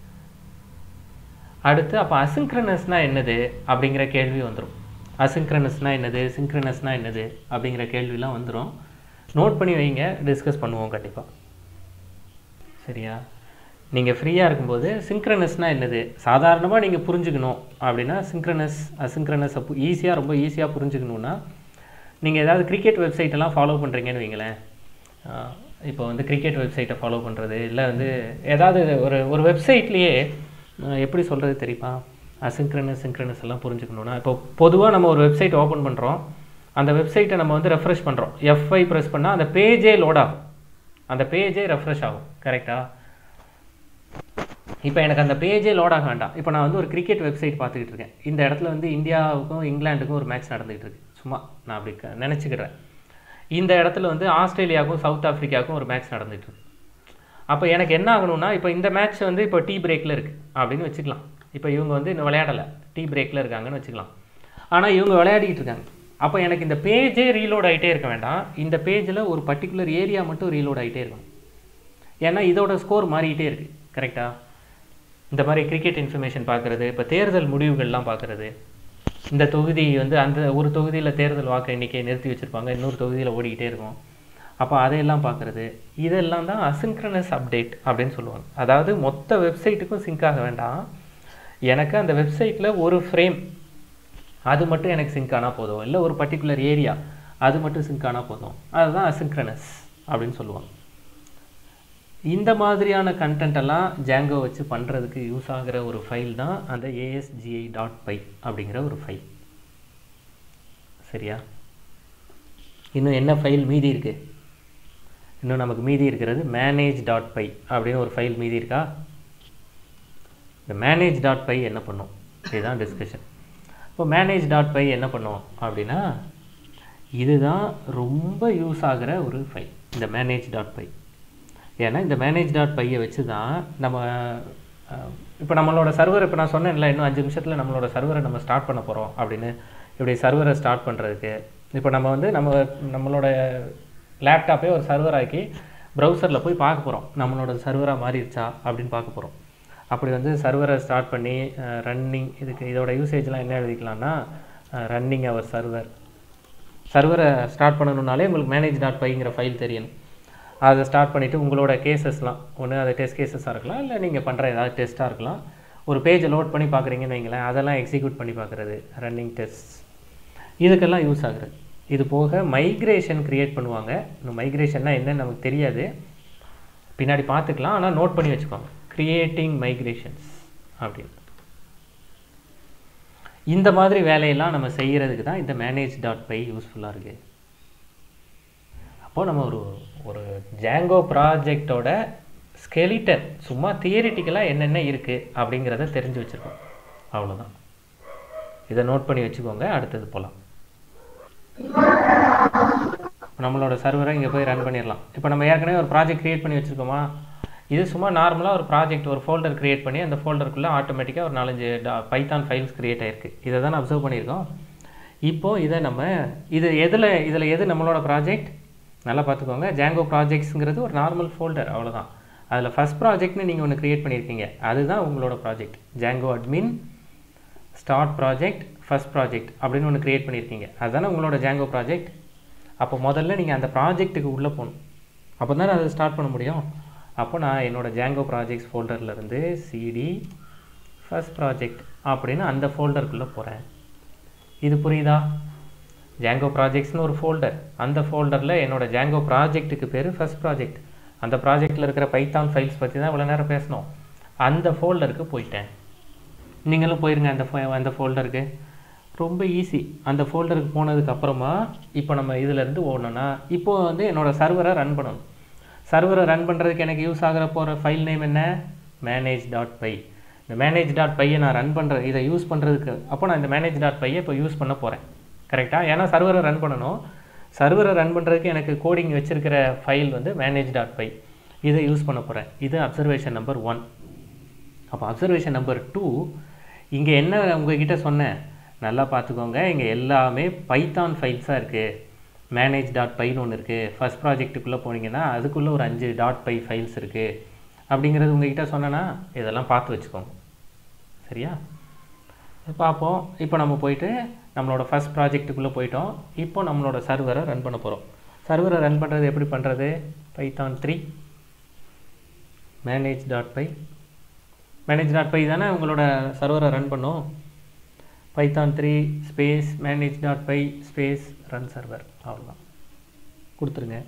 Speaker 1: அடுத்து அப்போ அசிங்க்ரனஸ்னால் என்னது அப்படிங்கிற கேள்வி வந்துடும் அசிங்க்ரனஸ்னால் என்னது சிங்க்ரனஸ்னால் என்னது அப்படிங்கிற கேள்விலாம் வந்துடும் நோட் பண்ணி வைங்க டிஸ்கஸ் பண்ணுவோம் கண்டிப்பாக சரியா நீங்கள் ஃப்ரீயாக இருக்கும்போது சிங்க்ரனஸ்னால் என்னது சாதாரணமாக நீங்கள் புரிஞ்சுக்கணும் அப்படின்னா சிங்க்ரனஸ் அசிங்க்ரனஸ் அப்போ ஈஸியாக ரொம்ப ஈஸியாக புரிஞ்சுக்கணுன்னா நீங்கள் ஏதாவது கிரிக்கெட் வெப்சைட்டெல்லாம் ஃபாலோ பண்ணுறீங்கன்னு வைங்களேன் இப்போ வந்து கிரிக்கெட் வெப்சைட்டை ஃபாலோ பண்ணுறது இல்லை வந்து ஏதாவது ஒரு ஒரு வெப்சைட்லேயே எப்படி சொல்கிறது தெரியுமா அசிங்க்ரனஸ் சிங்க்ரனஸ் எல்லாம் புரிஞ்சுக்கணுன்னா இப்போ பொதுவாக நம்ம ஒரு வெப்சைட் ஓப்பன் பண்ணுறோம் அந்த வெப்சைட்டை நம்ம வந்து ரெஃப்ரெஷ் பண்ணுறோம் எஃப்ஐ ப்ரெஸ் பண்ணால் அந்த பேஜே லோட் ஆகும் அந்த பேஜே ரெஃப்ரெஷ் ஆகும் கரெக்டாக இப்போ எனக்கு அந்த பேஜே லோட் ஆக வேண்டாம் இப்போ நான் வந்து ஒரு கிரிக்கெட் வெப்சைட் பார்த்துக்கிட்டு இருக்கேன் இந்த இடத்துல வந்து இந்தியாவுக்கும் இங்கிலாந்துக்கும் ஒரு மேட்ச் நடந்துகிட்டு இருக்கு சும்மா நான் அப்படி க- நினச்சிக்கிறேன் இந்த இடத்துல வந்து ஆஸ்திரேலியாவுக்கும் சவுத் ஆஃப்ரிக்காவுக்கும் ஒரு மேட்ச் நடந்துகிட்டு இருக்கு அப்போ எனக்கு என்ன ஆகணும்னா இப்போ இந்த மேட்ச் வந்து இப்போ டீ பிரேக்கில் இருக்குது அப்படின்னு வச்சுக்கலாம் இப்போ இவங்க வந்து இன்னும் விளையாடலை டீ பிரேக்கில் இருக்காங்கன்னு வச்சுக்கலாம் ஆனால் இவங்க விளையாடிக்கிட்டு இருக்காங்க அப்போ எனக்கு இந்த பேஜே ரீலோட் ஆகிட்டே இருக்க வேண்டாம் இந்த பேஜில் ஒரு பர்டிகுலர் ஏரியா மட்டும் ரீலோட் ஆகிட்டே இருக்கணும் ஏன்னா இதோட ஸ்கோர் மாறிக்கிட்டே இருக்குது கரெக்டாக இந்த மாதிரி கிரிக்கெட் இன்ஃபர்மேஷன் பார்க்குறது இப்போ தேர்தல் முடிவுகள்லாம் பார்க்குறது இந்த தொகுதி வந்து அந்த ஒரு தொகுதியில் தேர்தல் வாக்கு எண்ணிக்கையை நிறுத்தி வச்சுருப்பாங்க இன்னொரு தொகுதியில் ஓடிக்கிட்டே இருக்கும் அப்போ அதையெல்லாம் பார்க்குறது இதெல்லாம் தான் அசிங்க்ரனஸ் அப்டேட் அப்படின்னு சொல்லுவாங்க அதாவது மொத்த வெப்சைட்டுக்கும் சிங்க் ஆக வேண்டாம் எனக்கு அந்த வெப்சைட்டில் ஒரு ஃப்ரேம் அது மட்டும் எனக்கு சிங்க் ஆனால் போதும் இல்லை ஒரு பர்டிகுலர் ஏரியா அது மட்டும் சிங்க் ஆனால் போதும் அதுதான் அசிங்க்ரனஸ் அப்படின்னு சொல்லுவாங்க இந்த மாதிரியான கண்டென்ட் எல்லாம் ஜாங்கோ வச்சு பண்ணுறதுக்கு யூஸ் ஆகிற ஒரு ஃபைல் தான் அந்த ஏஎஸ்ஜிஐ டாட் பை அப்படிங்கிற ஒரு ஃபைல் சரியா இன்னும் என்ன ஃபைல் மீதி இருக்கு இன்னும் நமக்கு மீதி இருக்கிறது மேனேஜ் டாட் பை அப்படின்னு ஒரு ஃபைல் மீதி இருக்கா இந்த மேனேஜ் டாட் பை என்ன பண்ணும் இதுதான் டிஸ்கஷன் இப்போ மேனேஜ் டாட் பை என்ன பண்ணும் அப்படின்னா இதுதான் ரொம்ப யூஸ் ஆகிற ஒரு ஃபைல் இந்த மேனேஜ் டாட் பை ஏன்னா இந்த மேனேஜ் டாட் பையை வச்சு தான் நம்ம இப்போ நம்மளோட சர்வர் இப்போ நான் சொன்னேன்ல இன்னும் அஞ்சு நிமிஷத்தில் நம்மளோட சர்வரை நம்ம ஸ்டார்ட் பண்ண போகிறோம் அப்படின்னு இப்படி சர்வரை ஸ்டார்ட் பண்ணுறதுக்கு இப்போ நம்ம வந்து நம்ம நம்மளோட லேப்டாப்பே ஒரு சர்வர் ஆக்கி ப்ரௌசரில் போய் பார்க்க போகிறோம் நம்மளோட சர்வராக மாறிடுச்சா அப்படின்னு பார்க்க போகிறோம் அப்படி வந்து சர்வரை ஸ்டார்ட் பண்ணி ரன்னிங் இதுக்கு இதோட யூசேஜ்லாம் என்ன எழுதிக்கலாம்னா ரன்னிங் அவர் சர்வர் சர்வரை ஸ்டார்ட் பண்ணணுன்னாலே உங்களுக்கு மேனேஜ் டாட் பைங்கிற ஃபைல் தெரியணும் அதை ஸ்டார்ட் பண்ணிவிட்டு உங்களோட கேசஸ்லாம் ஒன்று அது டெஸ்ட் கேசஸாக இருக்கலாம் இல்லை நீங்கள் பண்ணுற ஏதாவது டெஸ்ட்டாக இருக்கலாம் ஒரு பேஜை லோட் பண்ணி பார்க்குறீங்கன்னு வைங்களேன் அதெல்லாம் எக்ஸிக்யூட் பண்ணி பார்க்குறது ரன்னிங் டெஸ்ட் இதுக்கெல்லாம் யூஸ் ஆகுறது இது போக மைக்ரேஷன் க்ரியேட் பண்ணுவாங்க இந்த மைக்ரேஷன்னா என்னன்னு நமக்கு தெரியாது பின்னாடி பார்த்துக்கலாம் ஆனால் நோட் பண்ணி வச்சுக்கோங்க க்ரியேட்டிங் மைக்ரேஷன்ஸ் அப்படின்னு இந்த மாதிரி வேலையெல்லாம் நம்ம செய்கிறதுக்கு தான் இந்த மேனேஜ் டாட் பை யூஸ்ஃபுல்லாக இருக்குது அப்போது நம்ம ஒரு ஒரு ஜாங்கோ ப்ராஜெக்டோட ஸ்கெலிட்டன் சும்மா தியரிட்டிக்கலாக என்னென்ன இருக்குது அப்படிங்கிறத தெரிஞ்சு வச்சுருக்கோம் அவ்வளோதான் இதை நோட் பண்ணி வச்சுக்கோங்க அடுத்தது போகலாம் நம்மளோட சர்வரை இங்கே போய் ரன் பண்ணிடலாம் இப்போ நம்ம ஏற்கனவே ஒரு ப்ராஜெக்ட் க்ரியேட் பண்ணி வச்சுருக்கோமா இது சும்மா நார்மலாக ஒரு ப்ராஜெக்ட் ஒரு ஃபோல்டர் க்ரியேட் பண்ணி அந்த ஃபோல்டருக்குள்ளே ஆட்டோமேட்டிக்காக ஒரு நாலஞ்சு பைத்தான் ஃபைல்ஸ் க்ரியேட் ஆயிருக்கு இதை தான் அப்சர்வ் பண்ணியிருக்கோம் இப்போது இதை நம்ம இது எதில் இதில் எது நம்மளோட ப்ராஜெக்ட் நல்லா பார்த்துக்கோங்க ஜாங்கோ ப்ராஜெக்ட்ஸுங்கிறது ஒரு நார்மல் ஃபோல்டர் அவ்வளோதான் அதில் ஃபஸ்ட் ப்ராஜெக்ட்னு நீங்கள் ஒன்று க்ரியேட் பண்ணியிருக்கீங்க அதுதான் உங்களோட project Django admin start project first project அப்படின்னு ஒன்று க்ரியேட் பண்ணியிருக்கீங்க அதுதானே உங்களோட ஜாங்கோ ப்ராஜெக்ட் அப்போ முதல்ல நீங்கள் அந்த ப்ராஜெக்ட்டுக்கு உள்ளே போகணும் அப்போ தானே அதை ஸ்டார்ட் பண்ண முடியும் அப்போ நான் என்னோடய ஜாங்கோ ப்ராஜெக்ட்ஸ் ஃபோல்டர்லேருந்து சிடி ஃபஸ்ட் ப்ராஜெக்ட் அப்படின்னு அந்த ஃபோல்டருக்குள்ளே போகிறேன் இது புரியுதா ஜாங்கோ ப்ராஜெக்ட்ஸ்னு ஒரு ஃபோல்டர் அந்த ஃபோல்டரில் என்னோடய ஜாங்கோ ப்ராஜெக்ட்டுக்கு பேர் ஃபஸ்ட் ப்ராஜெக்ட் அந்த ப்ராஜெக்டில் இருக்கிற பைத்தான் ஃபைல்ஸ் பற்றி தான் இவ்வளோ நேரம் பேசணும் அந்த ஃபோல்டருக்கு போயிட்டேன் நீங்களும் போயிருங்க அந்த ஃபோ அந்த ஃபோல்டருக்கு ரொம்ப ஈஸி அந்த ஃபோல்டருக்கு போனதுக்கு அப்புறமா இப்போ நம்ம இதிலேருந்து ஓடணும்னா இப்போது வந்து என்னோடய சர்வரை ரன் பண்ணணும் சர்வரை ரன் பண்ணுறதுக்கு எனக்கு யூஸ் ஆகிற போகிற ஃபைல் நேம் என்ன மேனேஜ் டாட் பை இந்த மேனேஜ் டாட் பையை நான் ரன் பண்ணுற இதை யூஸ் பண்ணுறதுக்கு அப்போ நான் இந்த மேனேஜ் டாட் பையை இப்போ யூஸ் பண்ண போகிறேன் கரெக்டாக ஏன்னா சர்வரை ரன் பண்ணணும் சர்வரை ரன் பண்ணுறதுக்கு எனக்கு கோடிங் வச்சுருக்கிற ஃபைல் வந்து மேனேஜ் டாட் பை இதை யூஸ் பண்ண போகிறேன் இது அப்சர்வேஷன் நம்பர் ஒன் அப்போ அப்சர்வேஷன் நம்பர் டூ இங்கே என்ன உங்ககிட்ட சொன்னேன் நல்லா பார்த்துக்கோங்க இங்கே எல்லாமே பைத்தான் ஃபைல்ஸாக இருக்குது மேனேஜ் டாட் பைன்னு ஒன்று இருக்குது ஃபஸ்ட் ப்ராஜெக்ட்டுக்குள்ளே போனீங்கன்னா அதுக்குள்ளே ஒரு அஞ்சு டாட் பை ஃபைல்ஸ் இருக்குது அப்படிங்கிறது உங்ககிட்ட சொன்னேன்னா இதெல்லாம் பார்த்து வச்சுக்கோங்க சரியா பார்ப்போம் இப்போ நம்ம போயிட்டு நம்மளோட ஃபஸ்ட் ப்ராஜெக்ட்டுக்குள்ளே போயிட்டோம் இப்போ நம்மளோட சர்வரை ரன் பண்ண போகிறோம் சர்வரை ரன் பண்ணுறது எப்படி பண்ணுறது Python three manage dot py manage dot py தானே உங்களோட சர்வரை ரன் பண்ணும் Python three space manage dot py space run server அவ்வளோதான் கொடுத்துருங்க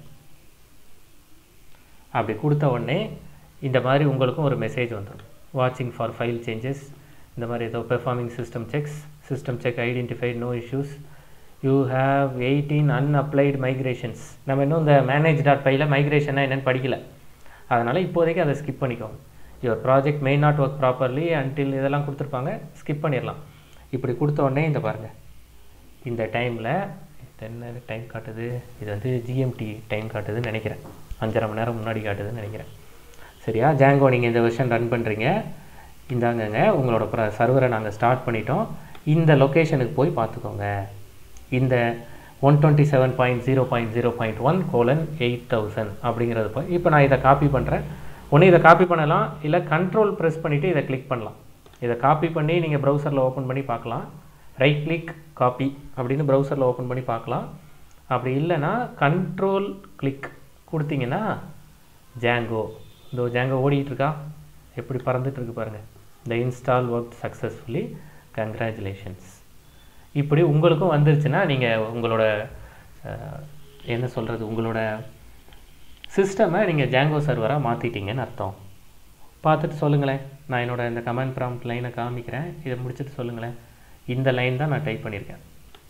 Speaker 1: அப்படி கொடுத்த உடனே இந்த மாதிரி உங்களுக்கும் ஒரு மெசேஜ் வந்துடும் வாட்சிங் ஃபார் ஃபைல் சேஞ்சஸ் இந்த மாதிரி ஏதோ performing system checks system check identified no issues you have eighteen unapplied migrations நம்ம இன்னும் இந்த மேனேஜ் டாட் பையில் மைக்ரேஷனாக என்னென்னு படிக்கல அதனால் இப்போதைக்கு அதை ஸ்கிப் பண்ணிக்கோங்க your project main not work properly until இதெல்லாம் கொடுத்துருப்பாங்க ஸ்கிப் பண்ணிடலாம் இப்படி கொடுத்த உடனே இந்த பாருங்கள் இந்த டைமில் என்ன டைம் காட்டுது இது வந்து ஜிஎம்டி டைம் காட்டுதுன்னு நினைக்கிறேன் அஞ்சரை மணி நேரம் முன்னாடி காட்டுதுன்னு நினைக்கிறேன் சரியா ஜாங்கோ நீங்கள் இந்த வெர்ஷன் ரன் பண்ணுறீங்க இந்தாங்கங்க உங்களோட ப்ர சர்வரை நாங்கள் ஸ்டார்ட் பண்ணிட்டோம் இந்த லொக்கேஷனுக்கு போய் பார்த்துக்கோங்க இந்த one twenty seven point zero point zero point one colon eight thousand அப்படிங்கிறது போய் இப்போ நான் இதை காப்பி பண்ணுறேன் ஒன்று இதை காப்பி பண்ணலாம் இல்லை கண்ட்ரோல் ப்ரெஸ் பண்ணிவிட்டு இதை கிளிக் பண்ணலாம் இதை காப்பி பண்ணி நீங்கள் ப்ரௌசரில் ஓப்பன் பண்ணி பார்க்கலாம் ரைட் கிளிக் காப்பி அப்படின்னு ப்ரௌசரில் ஓப்பன் பண்ணி பார்க்கலாம் அப்படி இல்லைன்னா கண்ட்ரோல் கிளிக் கொடுத்தீங்கன்னா ஜாங்கோ இந்த ஜாங்கோ ஓடிட்டு இருக்கா எப்படி பறந்துட்டு இருக்கு பாருங்கள் இந்த இன்ஸ்டால் ஒர்க் சக்ஸஸ்ஃபுல்லி கங்க்ராச்சுலேஷன்ஸ் இப்படி உங்களுக்கும் வந்துருச்சுன்னா நீங்கள் உங்களோட அஹ், என்ன சொல்கிறது உங்களோட சிஸ்டமை நீங்கள் ஜாங்கோ சர்வராக மாற்றிட்டீங்கன்னு அர்த்தம் பார்த்துட்டு சொல்லுங்களேன் நான் என்னோட இந்த கமெண்ட் ப்ராம்ப்ட் லைனை காமிக்கிறேன் இதை முடிச்சுட்டு சொல்லுங்களேன் இந்த லைன் தான் நான் டைப் பண்ணியிருக்கேன்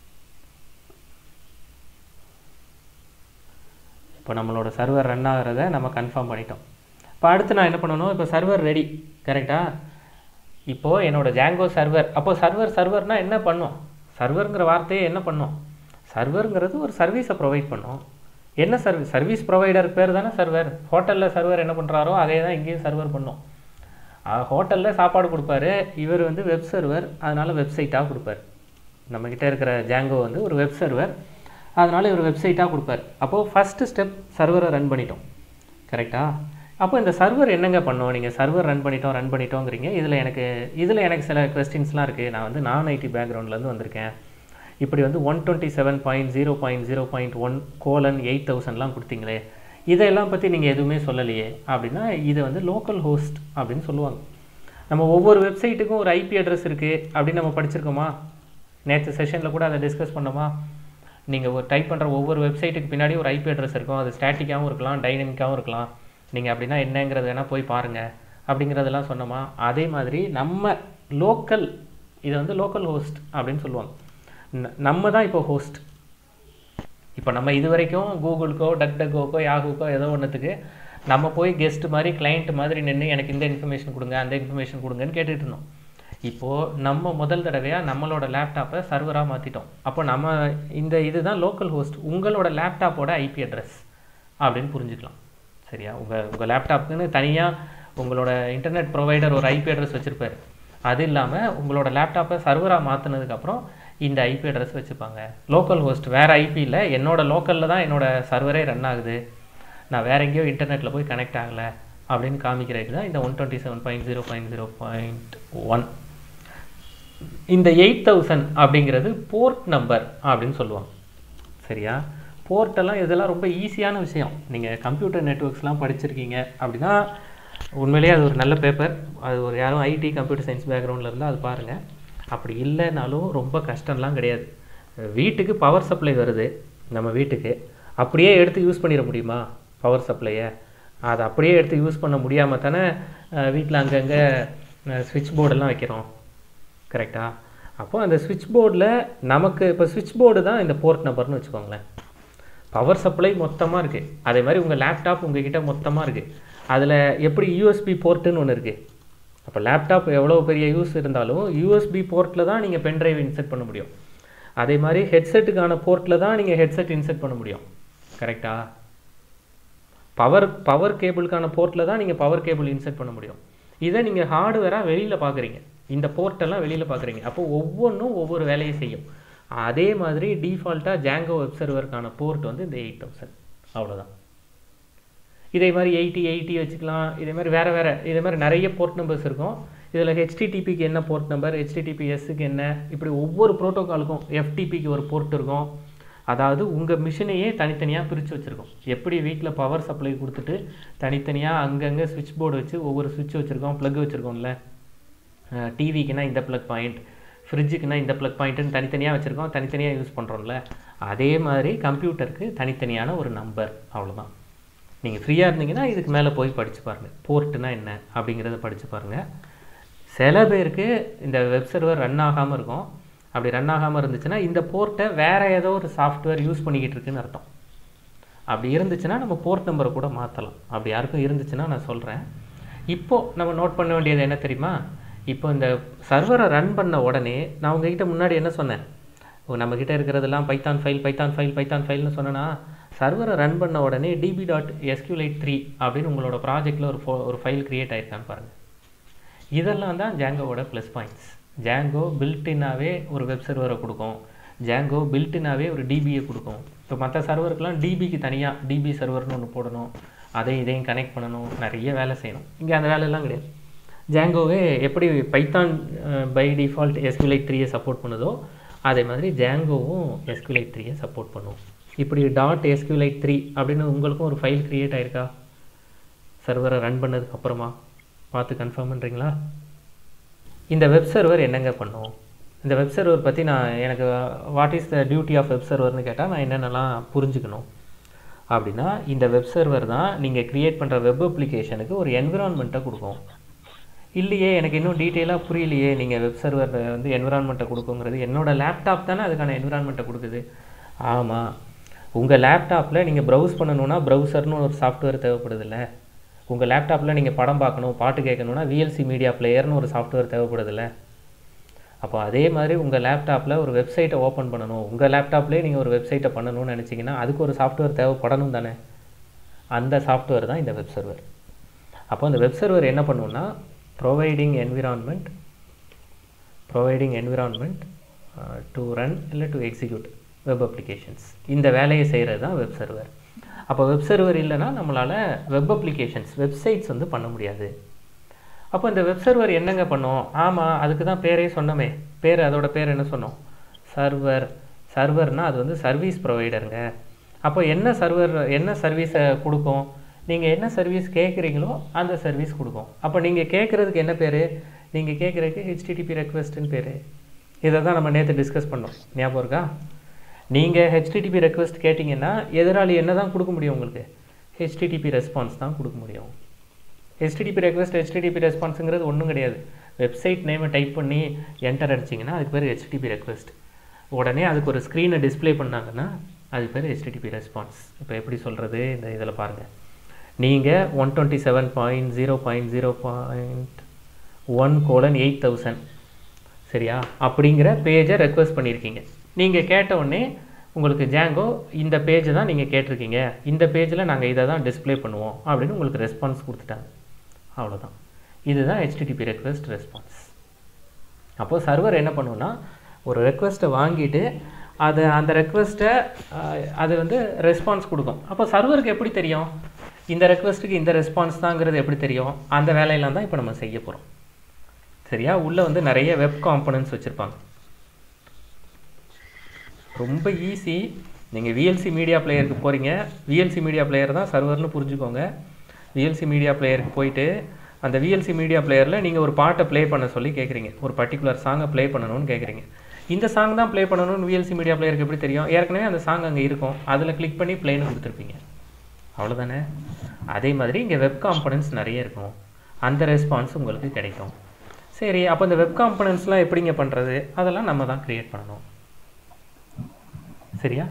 Speaker 1: இப்போ நம்மளோட சர்வர் ரன் ஆகிறத நம்ம கன்ஃபார்ம் பண்ணிட்டோம் இப்போ அடுத்து நான் என்ன பண்ணணும் இப்போ சர்வர் ரெடி கரெக்டா இப்போது என்னோட ஜாங்கோ சர்வர் அப்போ சர்வர் சர்வர்னா என்ன பண்ணும் சர்வருங்கிற வார்த்தையே என்ன பண்ணும் சர்வருங்கிறது ஒரு சர்வீஸை ப்ரொவைட் பண்ணும் என்ன சர்வீஸ் சர்வீஸ் ப்ரொவைடர் பேர் தானே சர்வர் ஹோட்டலில் சர்வர் என்ன பண்ணுறாரோ அதே தான் இங்கேயும் சர்வர் பண்ணும் ஹோட்டலில் சாப்பாடு கொடுப்பாரு இவர் வந்து வெப் சர்வர் அதனால் வெப்சைட்டாக கொடுப்பாரு நம்மக்கிட்ட இருக்கிற ஜாங்கோ வந்து ஒரு வெப் சர்வர் அதனால் இவர் வெப்சைட்டாக கொடுப்பாரு அப்போது ஃபஸ்ட்டு ஸ்டெப் சர்வரை ரன் பண்ணிட்டோம் கரெக்டா அப்போ இந்த சர்வர் என்னங்க பண்ணோம் நீங்கள் சர்வர் ரன் பண்ணிட்டோம் ரன் பண்ணிட்டோங்கிறீங்க இதில் எனக்கு இதில் எனக்கு சில கொஸ்டின்ஸ்லாம் இருக்குது நான் வந்து நான் ஐடி பேக்ரவுண்ட்லேருந்து வந்திருக்கேன் இப்படி வந்து one twenty seven point zero point zero point one colon eight தௌசண்ட்லாம் கொடுத்தீங்களே இதெல்லாம் பற்றி நீங்கள் எதுவுமே சொல்லலையே அப்படின்னா இது வந்து லோக்கல் ஹோஸ்ட் அப்படின்னு சொல்லுவாங்க நம்ம ஒவ்வொரு வெப்சைட்டுக்கும் ஒரு ஐபி அட்ரஸ் இருக்குது அப்படின்னு நம்ம படிச்சிருக்கோமா நேற்று செஷனில் கூட அதை டிஸ்கஸ் பண்ணோமா நீங்கள் ஒரு டைப் பண்ணுற ஒவ்வொரு வெப்சைட்டுக்கு பின்னாடி ஒரு ஐபி அட்ரஸ் இருக்கும் அது ஸ்டாட்டிக்காகவும் இருக்கலாம் டைனமிக்காகவும் இருக்கலாம் நீங்கள் அப்படின்னா என்னங்கிறது வேணால் போய் பாருங்கள் அப்படிங்கிறதெல்லாம் சொன்னோமா அதே மாதிரி நம்ம லோக்கல் இதை வந்து லோக்கல் ஹோஸ்ட் அப்படின்னு சொல்லுவாங்க ந- நம்ம தான் இப்போ ஹோஸ்ட் இப்போ நம்ம இது வரைக்கும் கூகுளுக்கோ டக் டக்கோக்கோ யாகுக்கோ ஏதோ ஒன்றுத்துக்கு நம்ம போய் கெஸ்ட் மாதிரி கிளைண்ட் மாதிரி நின்று எனக்கு இந்த இன்ஃபர்மேஷன் கொடுங்க அந்த இன்ஃபர்மேஷன் கொடுங்கன்னு கேட்டுட்டு இருந்தோம் இப்போது நம்ம முதல் தடவையாக நம்மளோட லேப்டாப்பை சர்வராக மாற்றிட்டோம் அப்போ நம்ம இந்த இதுதான் லோக்கல் ஹோஸ்ட் உங்களோட லேப்டாப்போட ஐபி அட்ரஸ் அப்படின்னு புரிஞ்சுக்கலாம் சரியா உங்கள் உங்கள் லேப்டாப்புக்குன்னு தனியாக உங்களோட இன்டர்நெட் ப்ரொவைடர் ஒரு ஐபி அட்ரஸ் வச்சுருப்பாரு அது இல்லாமல் உங்களோட லேப்டாப்பை சர்வராக மாற்றினதுக்கப்புறம் இந்த ஐபி அட்ரஸ் வச்சுப்பாங்க லோக்கல் ஹோஸ்ட் வேறு ஐபியில் என்னோட லோக்கலில் தான் என்னோட சர்வரே ரன் ஆகுது நான் வேற எங்கேயோ இன்டர்நெட்டில் போய் கனெக்ட் ஆகலை அப்படின்னு காமிக்கிறதுக்கு தான் இந்த one twenty seven point zero point zero point one இந்த எயிட் தௌசண்ட் அப்படிங்கிறது போர்ட் நம்பர் அப்படின்னு சொல்லுவாங்க சரியா போர்ட்டெல்லாம் இதெல்லாம் ரொம்ப ஈஸியான விஷயம் நீங்கள் கம்ப்யூட்டர் நெட்ஒர்க்ஸ்லாம் படிச்சிருக்கீங்க அப்படின்னா உண்மையிலேயே அது ஒரு நல்ல பேப்பர் அது ஒரு யாரும் ஐடி கம்ப்யூட்டர் சயின்ஸ் பேக்ரவுண்டில் இருந்தால் அது பாருங்கள் அப்படி இல்லைனாலும் ரொம்ப கஷ்டம்லாம் கிடையாது வீட்டுக்கு பவர் சப்ளை வருது நம்ம வீட்டுக்கு அப்படியே எடுத்து யூஸ் பண்ணிட முடியுமா பவர் சப்ளையை அதை அப்படியே எடுத்து யூஸ் பண்ண முடியாமல் தானே வீட்டில் அங்கங்கே ஸ்விட்ச் போர்டெல்லாம் வைக்கிறோம் கரெக்டா அப்போ அந்த ஸ்விட்ச் போர்டில் நமக்கு இப்போ ஸ்விட்ச் போர்டு தான் இந்த போர்ட் நம்பர்னு வச்சுக்கோங்களேன் பவர் சப்ளை மொத்தமாக இருக்குது அதே மாதிரி உங்கள் லேப்டாப் உங்ககிட்ட மொத்தமாக இருக்குது அதில் எப்படி யூஎஸ்பி போர்ட்டுன்னு ஒன்று இருக்குது அப்போ லேப்டாப் எவ்வளோ பெரிய யூஸ் இருந்தாலும் யூஎஸ்பி போர்ட்டில் தான் நீங்கள் பென்ட்ரைவ் இன்செர்ட் பண்ண முடியும் அதே மாதிரி ஹெட்செட்டுக்கான போர்ட்டில் தான் நீங்கள் ஹெட்செட் இன்செர்ட் பண்ண முடியும் கரெக்டா பவர் பவர் கேபிளுக்கான போர்ட்டில் தான் நீங்கள் பவர் கேபிள் இன்செர்ட் பண்ண முடியும் இதை நீங்கள் ஹார்ட்வேராக வெளியில் பார்க்குறீங்க இந்த போர்ட்டெல்லாம் வெளியில் பார்க்குறீங்க அப்போ ஒவ்வொன்றும் ஒவ்வொரு வேலையை செய்யும் அதே மாதிரி டிஃபால்ட்டாக ஜாங்கோ வெப் சர்வருக்கான போர்ட் வந்து இந்த எயிட் தௌசண்ட் அவ்வளோதான் இதே மாதிரி எயிட்டி எயிட்டி வச்சுக்கலாம் இதே மாதிரி வேறு வேறு இதே மாதிரி நிறைய போர்ட் நம்பர்ஸ் இருக்கும் இதில் ஹெச்டிடிபிக்கு என்ன போர்ட் நம்பர் ஹெச்டிடிபிஎஸ்க்கு என்ன இப்படி ஒவ்வொரு ப்ரோட்டோகாலுக்கும் எஃப்டிபிக்கு ஒரு போர்ட் இருக்கும் அதாவது உங்கள் மிஷினையே தனித்தனியாக பிரித்து வச்சுருக்கோம் எப்படி வீட்டில் பவர் சப்ளை கொடுத்துட்டு தனித்தனியாக அங்கங்கே சுவிட்ச் போர்டு வச்சு ஒவ்வொரு சுவிட்ச் வச்சுருக்கோம் ப்ளக் வச்சுருக்கோம்ல டிவிக்குனா இந்த ப்ளக் பாயிண்ட் ஃப்ரிட்ஜுக்குனா இந்த ப்ளக் பாயிண்ட்டுன்னு தனித்தனியாக வச்சுருக்கோம் தனித்தனியாக யூஸ் பண்ணுறோம்ல அதே மாதிரி கம்ப்யூட்டருக்கு தனித்தனியான ஒரு நம்பர் அவ்வளோதான் நீங்கள் ஃப்ரீயாக இருந்தீங்கன்னா இதுக்கு மேலே போய் படித்து பாருங்கள் போர்ட்டுனா என்ன அப்படிங்கிறத படித்து பாருங்கள் சில பேருக்கு இந்த வெப் சர்வர் ரன் ஆகாமல் இருக்கும் அப்படி ரன் ஆகாமல் இருந்துச்சுன்னா இந்த போர்ட்டை வேறு ஏதோ ஒரு சாஃப்ட்வேர் யூஸ் பண்ணிக்கிட்டு இருக்குன்னு அர்த்தம் அப்படி இருந்துச்சுன்னா நம்ம போர்ட் நம்பரை கூட மாற்றலாம் அப்படி யாருக்கும் இருந்துச்சுன்னா நான் சொல்கிறேன் இப்போது நம்ம நோட் பண்ண வேண்டியது என்ன தெரியுமா இப்போ இந்த சர்வரை ரன் பண்ண உடனே நான் உங்ககிட்ட முன்னாடி என்ன சொன்னேன் ஓ நம்மக்கிட்ட இருக்கிறதெல்லாம் Python file Python file Python ஃபைல்னு சொன்னேன்னா சர்வரை ரன் பண்ண உடனே டிபி டாட் எஸ்கியூலைட் த்ரீ அப்படின்னு உங்களோட ப்ராஜெக்டில் ஒரு ஃபோ ஒரு ஃபைல் க்ரியேட் ஆயிருக்கான்னு பாருங்கள் இதெல்லாம் தான் ஜாங்கோவோட ப்ளஸ் பாயிண்ட்ஸ் ஜாங்கோ பில்டின்னாவே ஒரு வெப் சர்வரை கொடுக்கும் ஜாங்கோ பில்டின்னாவே ஒரு டிபியை கொடுக்கும் இப்போ மற்ற சர்வருக்கெலாம் டிபிக்கு தனியாக டிபி சர்வர்னு ஒன்று போடணும் அதையும் இதையும் கனெக்ட் பண்ணணும் நிறைய வேலை செய்யணும் இங்கே அந்த வேலையெல்லாம் கிடையாது ஜாங்கோவே எப்படி பைத்தான் பை டிஃபால்ட் எஸ்குலைட் த்ரீயை சப்போர்ட் பண்ணுதோ அதே மாதிரி ஜாங்கோவும் எஸ்குலைட் த்ரீயை சப்போர்ட் பண்ணும் இப்படி டாட் எஸ்குலைட் த்ரீ அப்படின்னு உங்களுக்கும் ஒரு ஃபைல் க்ரியேட் ஆயிருக்கா சர்வரை ரன் பண்ணதுக்கு அப்புறமா பார்த்து கன்ஃபார்ம் பண்ணுறீங்களா இந்த வெப் சர்வர் என்னங்க பண்ணும் இந்த வெப் சர்வர் பற்றி நான் எனக்கு what is the duty of web சர்வர்னு கேட்டால் நான் என்னென்னலாம் புரிஞ்சுக்கணும் அப்படின்னா இந்த வெப் சர்வர் தான் நீங்கள் க்ரியேட் பண்ணுற வெப் அப்ளிகேஷனுக்கு ஒரு என்விரான்மெண்ட்டை கொடுக்கும் இல்லையே எனக்கு இன்னும் டீட்டெயிலாக புரியலையே நீங்கள் வெப் சர்வர் வந்து என்விரான்மெண்ட்டை கொடுக்குங்கிறது என்னோட லேப்டாப் தானே அதுக்கான என்விரான்மெண்ட்டை கொடுக்குது ஆமாம் உங்கள் லேப்டாப்பில் நீங்கள் ப்ரௌஸ் பண்ணணுன்னா ப்ரௌசர்னு ஒரு சாஃப்ட்வேர் தேவைப்படுதில்ல உங்கள் லேப்டாப்பில் நீங்கள் படம் பார்க்கணும் பாட்டு கேட்கணுன்னா விஎல்சி மீடியா பிளேயர்னு ஒரு சாஃப்ட்வேர் தேவைப்படுதில்ல அப்போ அதே மாதிரி உங்கள் லேப்டாப்பில் ஒரு வெப்சைட்டை ஓப்பன் பண்ணணும் உங்கள் லேப்டாப்லேயே நீங்கள் ஒரு வெப்சைட்டை பண்ணணும்னு நினச்சிங்கன்னா அதுக்கு ஒரு சாஃப்ட்வேர் தேவைப்படணும் தானே அந்த சாஃப்ட்வேர் தான் இந்த வெப் சர்வர் அப்போ அந்த வெப் சர்வர் என்ன பண்ணுன்னா providing environment providing environment to run இல்லை டு எக்ஸிக்யூட் வெப் அப்ளிகேஷன்ஸ் இந்த வேலையை செய்கிறது தான் வெப் சர்வர் அப்போ வெப் சர்வர் இல்லைன்னா நம்மளால் வெப் அப்ளிகேஷன்ஸ் வெப்சைட்ஸ் வந்து பண்ண முடியாது அப்போ இந்த வெப் சர்வர் என்னங்க பண்ணும் ஆமாம் அதுக்கு தான் பேரே சொன்னோமே பேர் அதோட பேர் என்ன சொன்னோம் சர்வர் சர்வர்னால் அது வந்து சர்வீஸ் ப்ரொவைடருங்க அப்போ என்ன சர்வர் என்ன சர்வீஸை கொடுக்கும் நீங்கள் என்ன சர்வீஸ் கேட்குறீங்களோ அந்த சர்வீஸ் கொடுக்கும் அப்போ நீங்கள் கேட்குறதுக்கு என்ன பேர் நீங்கள் கேட்குறதுக்கு ஹெச்டிடிபி ரெக்வெஸ்ட்டுன்னு பேர் இதை தான் நம்ம நேற்று டிஸ்கஸ் பண்ணோம் ஞாபகம் இருக்கா நீங்கள் ஹெச்டிடிபி ரெக்வெஸ்ட் கேட்டிங்கன்னா எதிராளி என்ன தான் கொடுக்க முடியும் உங்களுக்கு ஹெச்டிடிபி ரெஸ்பான்ஸ் தான் கொடுக்க முடியும் ஹெச்டிடிபி ரெக்வெஸ்ட் ஹெச்டிடிபி ரெஸ்பான்ஸுங்கிறது ஒன்றும் கிடையாது வெப்சைட் நேமை டைப் பண்ணி என்டர் அடிச்சிங்கன்னா அதுக்கு பேர் ஹெச்டிடிபி ரெக்வெஸ்ட் உடனே அதுக்கு ஒரு ஸ்க்ரீனை டிஸ்ப்ளே பண்ணாங்கன்னா அதுக்கு பேர் ஹெச்டிடிபி ரெஸ்பான்ஸ் இப்போ எப்படி சொல்கிறது இந்த இதில் பாருங்கள் நீங்கள் one twenty seven point zero point zero point one colon eight thousand சரியா அப்படிங்கிற பேஜை ரெக்வெஸ்ட் பண்ணியிருக்கீங்க நீங்கள் கேட்ட உடனே உங்களுக்கு ஜாங்கோ இந்த பேஜை தான் நீங்கள் கேட்டிருக்கீங்க இந்த பேஜில் நாங்கள் இதை தான் டிஸ்ப்ளே பண்ணுவோம் அப்படின்னு உங்களுக்கு ரெஸ்பான்ஸ் கொடுத்துட்டாங்க அவ்வளோதான் இதுதான் ஹெச்டிடிபி ரெக்வெஸ்ட் ரெஸ்பான்ஸ் அப்போது சர்வர் என்ன பண்ணுன்னா ஒரு ரெக்வெஸ்ட்டை வாங்கிட்டு அது அந்த ரெக்வெஸ்ட்டை அது வந்து ரெஸ்பான்ஸ் கொடுக்கும் அப்போ சர்வருக்கு எப்படி தெரியும் இந்த ரெக்வெஸ்ட்டுக்கு இந்த ரெஸ்பான்ஸ் தாங்கிறது எப்படி தெரியும் அந்த வேலையெல்லாம் தான் இப்போ நம்ம செய்ய போகிறோம் சரியா உள்ளே வந்து நிறைய வெப் காம்பனன்ட்ஸ் வச்சுருப்பாங்க ரொம்ப ஈஸி நீங்கள் விஎல்சி மீடியா பிளேயருக்கு போகிறீங்க விஎல்சி மீடியா பிளேயர் தான் சர்வர்னு புரிஞ்சுக்கோங்க விஎல்சி மீடியா பிளேயருக்கு போயிட்டு அந்த விஎல்சி மீடியா பிளேயரில் நீங்கள் ஒரு பாட்டை ப்ளே பண்ண சொல்லி கேட்குறீங்க ஒரு பர்டிகுலர் சாங்கை ப்ளே பண்ணணும்னு கேட்குறீங்க இந்த சாங் தான் ப்ளே பண்ணணும்னு விஎல்சி மீடியா பிளேயருக்கு எப்படி தெரியும் ஏற்கனவே அந்த சாங் அங்கே இருக்கும் அதில் கிளிக் பண்ணி ப்ளேன்னு கொடுத்துருப்பீங்க அவ்வளோதானே அதே மாதிரி இங்கே வெப் காம்பனன்ட்ஸ் நிறைய இருக்கும் அந்த ரெஸ்பான்ஸ் உங்களுக்கு கிடைக்கும் சரி அப்போ இந்த வெப் காம்பனன்ட்ஸ்லாம் எப்படிங்க பண்ணுறது அதெல்லாம் நம்ம தான் க்ரியேட் பண்ணணும் சரியா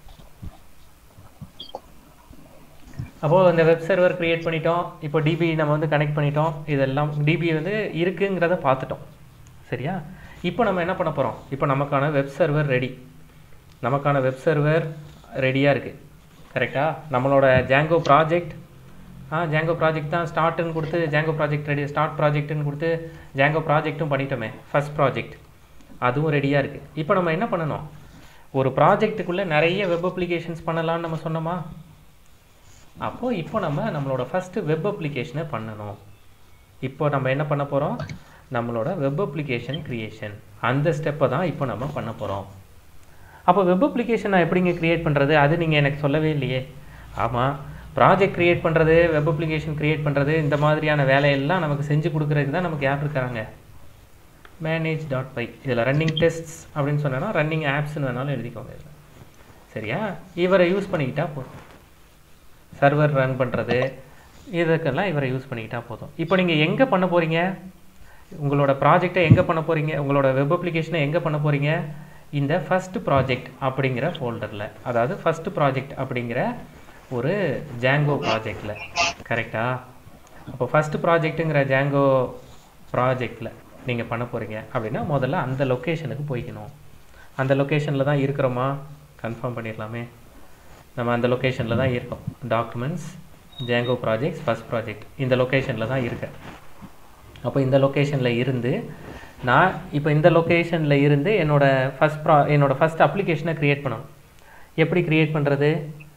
Speaker 1: அப்போது இந்த வெப் சர்வர் க்ரியேட் பண்ணிட்டோம் இப்போ டிபி நம்ம வந்து கனெக்ட் பண்ணிட்டோம் இதெல்லாம் டிபி வந்து இருக்குங்கிறத பார்த்துட்டோம் சரியா இப்போ நம்ம என்ன பண்ண போகிறோம் இப்போ நமக்கான வெப் சர்வர் ரெடி நமக்கான வெப் சர்வர் ரெடியாக இருக்குது கரெக்டாக நம்மளோட ஜாங்கோ ப்ராஜெக்ட் ஆ ஜாங்கோ ப்ராஜெக்ட் தான் ஸ்டார்ட்டுன்னு கொடுத்து ஜாங்கோ ப்ராஜெக்ட் ரெடி ஸ்டார்ட் ப்ராஜெக்ட்டுன்னு கொடுத்து ஜாங்கோ ப்ராஜெக்ட்டும் பண்ணிட்டோமே ஃபஸ்ட் ப்ராஜெக்ட் அதுவும் ரெடியாக இருக்குது இப்போ நம்ம என்ன பண்ணணும் ஒரு ப்ராஜெக்ட்டுக்குள்ளே நிறைய வெப் அப்ளிகேஷன்ஸ் பண்ணலாம்னு நம்ம சொன்னோமா அப்போது இப்போ நம்ம நம்மளோட ஃபஸ்ட்டு வெப் அப்ளிகேஷனை பண்ணணும் இப்போ நம்ம என்ன பண்ண போகிறோம் நம்மளோட வெப் அப்ளிகேஷன் க்ரியேஷன் அந்த ஸ்டெப்பை தான் இப்போ நம்ம பண்ண போகிறோம் அப்போ வெப் அப்ளிகேஷன் நான் எப்படிங்க க்ரியேட் பண்ணுறது அது நீங்கள் எனக்கு சொல்லவே இல்லையே ஆமாம் ப்ராஜெக்ட் க்ரியேட் பண்ணுறது வெப் அப்ளிகேஷன் க்ரியேட் பண்ணுறது இந்த மாதிரியான வேலையெல்லாம் நமக்கு செஞ்சு கொடுக்குறதுக்கு தான் நமக்கு யார் இருக்காங்க மேனேஜ் டாட் பை இதில் ரன்னிங் டெஸ்ட்ஸ் அப்படின்னு சொன்னேன்னா ரன்னிங் ஆப்ஸ்னு வேணாலும் எழுதிக்கோங்க இதில் சரியா இவரை யூஸ் பண்ணிக்கிட்டா போதும் சர்வர் ரன் பண்ணுறது இதுக்கெல்லாம் இவரை யூஸ் பண்ணிக்கிட்டா போதும் இப்போ நீங்கள் எங்கே பண்ண போகிறீங்க உங்களோட ப்ராஜெக்டை எங்கே பண்ண போகிறீங்க உங்களோட வெப் அப்ளிகேஷனை எங்கே பண்ண போகிறீங்க இந்த ஃபஸ்ட் ப்ராஜெக்ட் அப்படிங்கிற ஃபோல்டரில் அதாவது ஃபஸ்ட் ப்ராஜெக்ட் அப்படிங்கிற ஒரு ஜாங்கோ ப்ராஜெக்டில் கரெக்டா அப்போ ஃபஸ்ட்டு ப்ராஜெக்ட்டுங்கிற ஜாங்கோ ப்ராஜெக்டில் நீங்கள் பண்ண போகிறீங்க அப்படின்னா முதல்ல அந்த லொக்கேஷனுக்கு போய்க்கணும் அந்த லொக்கேஷனில் தான் இருக்கிறோமா கன்ஃபார்ம் பண்ணிடலாமே நம்ம அந்த லொக்கேஷனில் தான் இருக்கோம் documents Django projects first project இந்த லொக்கேஷனில் தான் இருக்க அப்போ இந்த லொக்கேஷனில் இருந்து நான் இப்போ இந்த லொக்கேஷனில் இருந்து என்னோட ஃபஸ்ட் ப்ரா என்னோட ஃபஸ்ட் அப்ளிகேஷனை க்ரியேட் பண்ணணும் எப்படி க்ரியேட் பண்ணுறது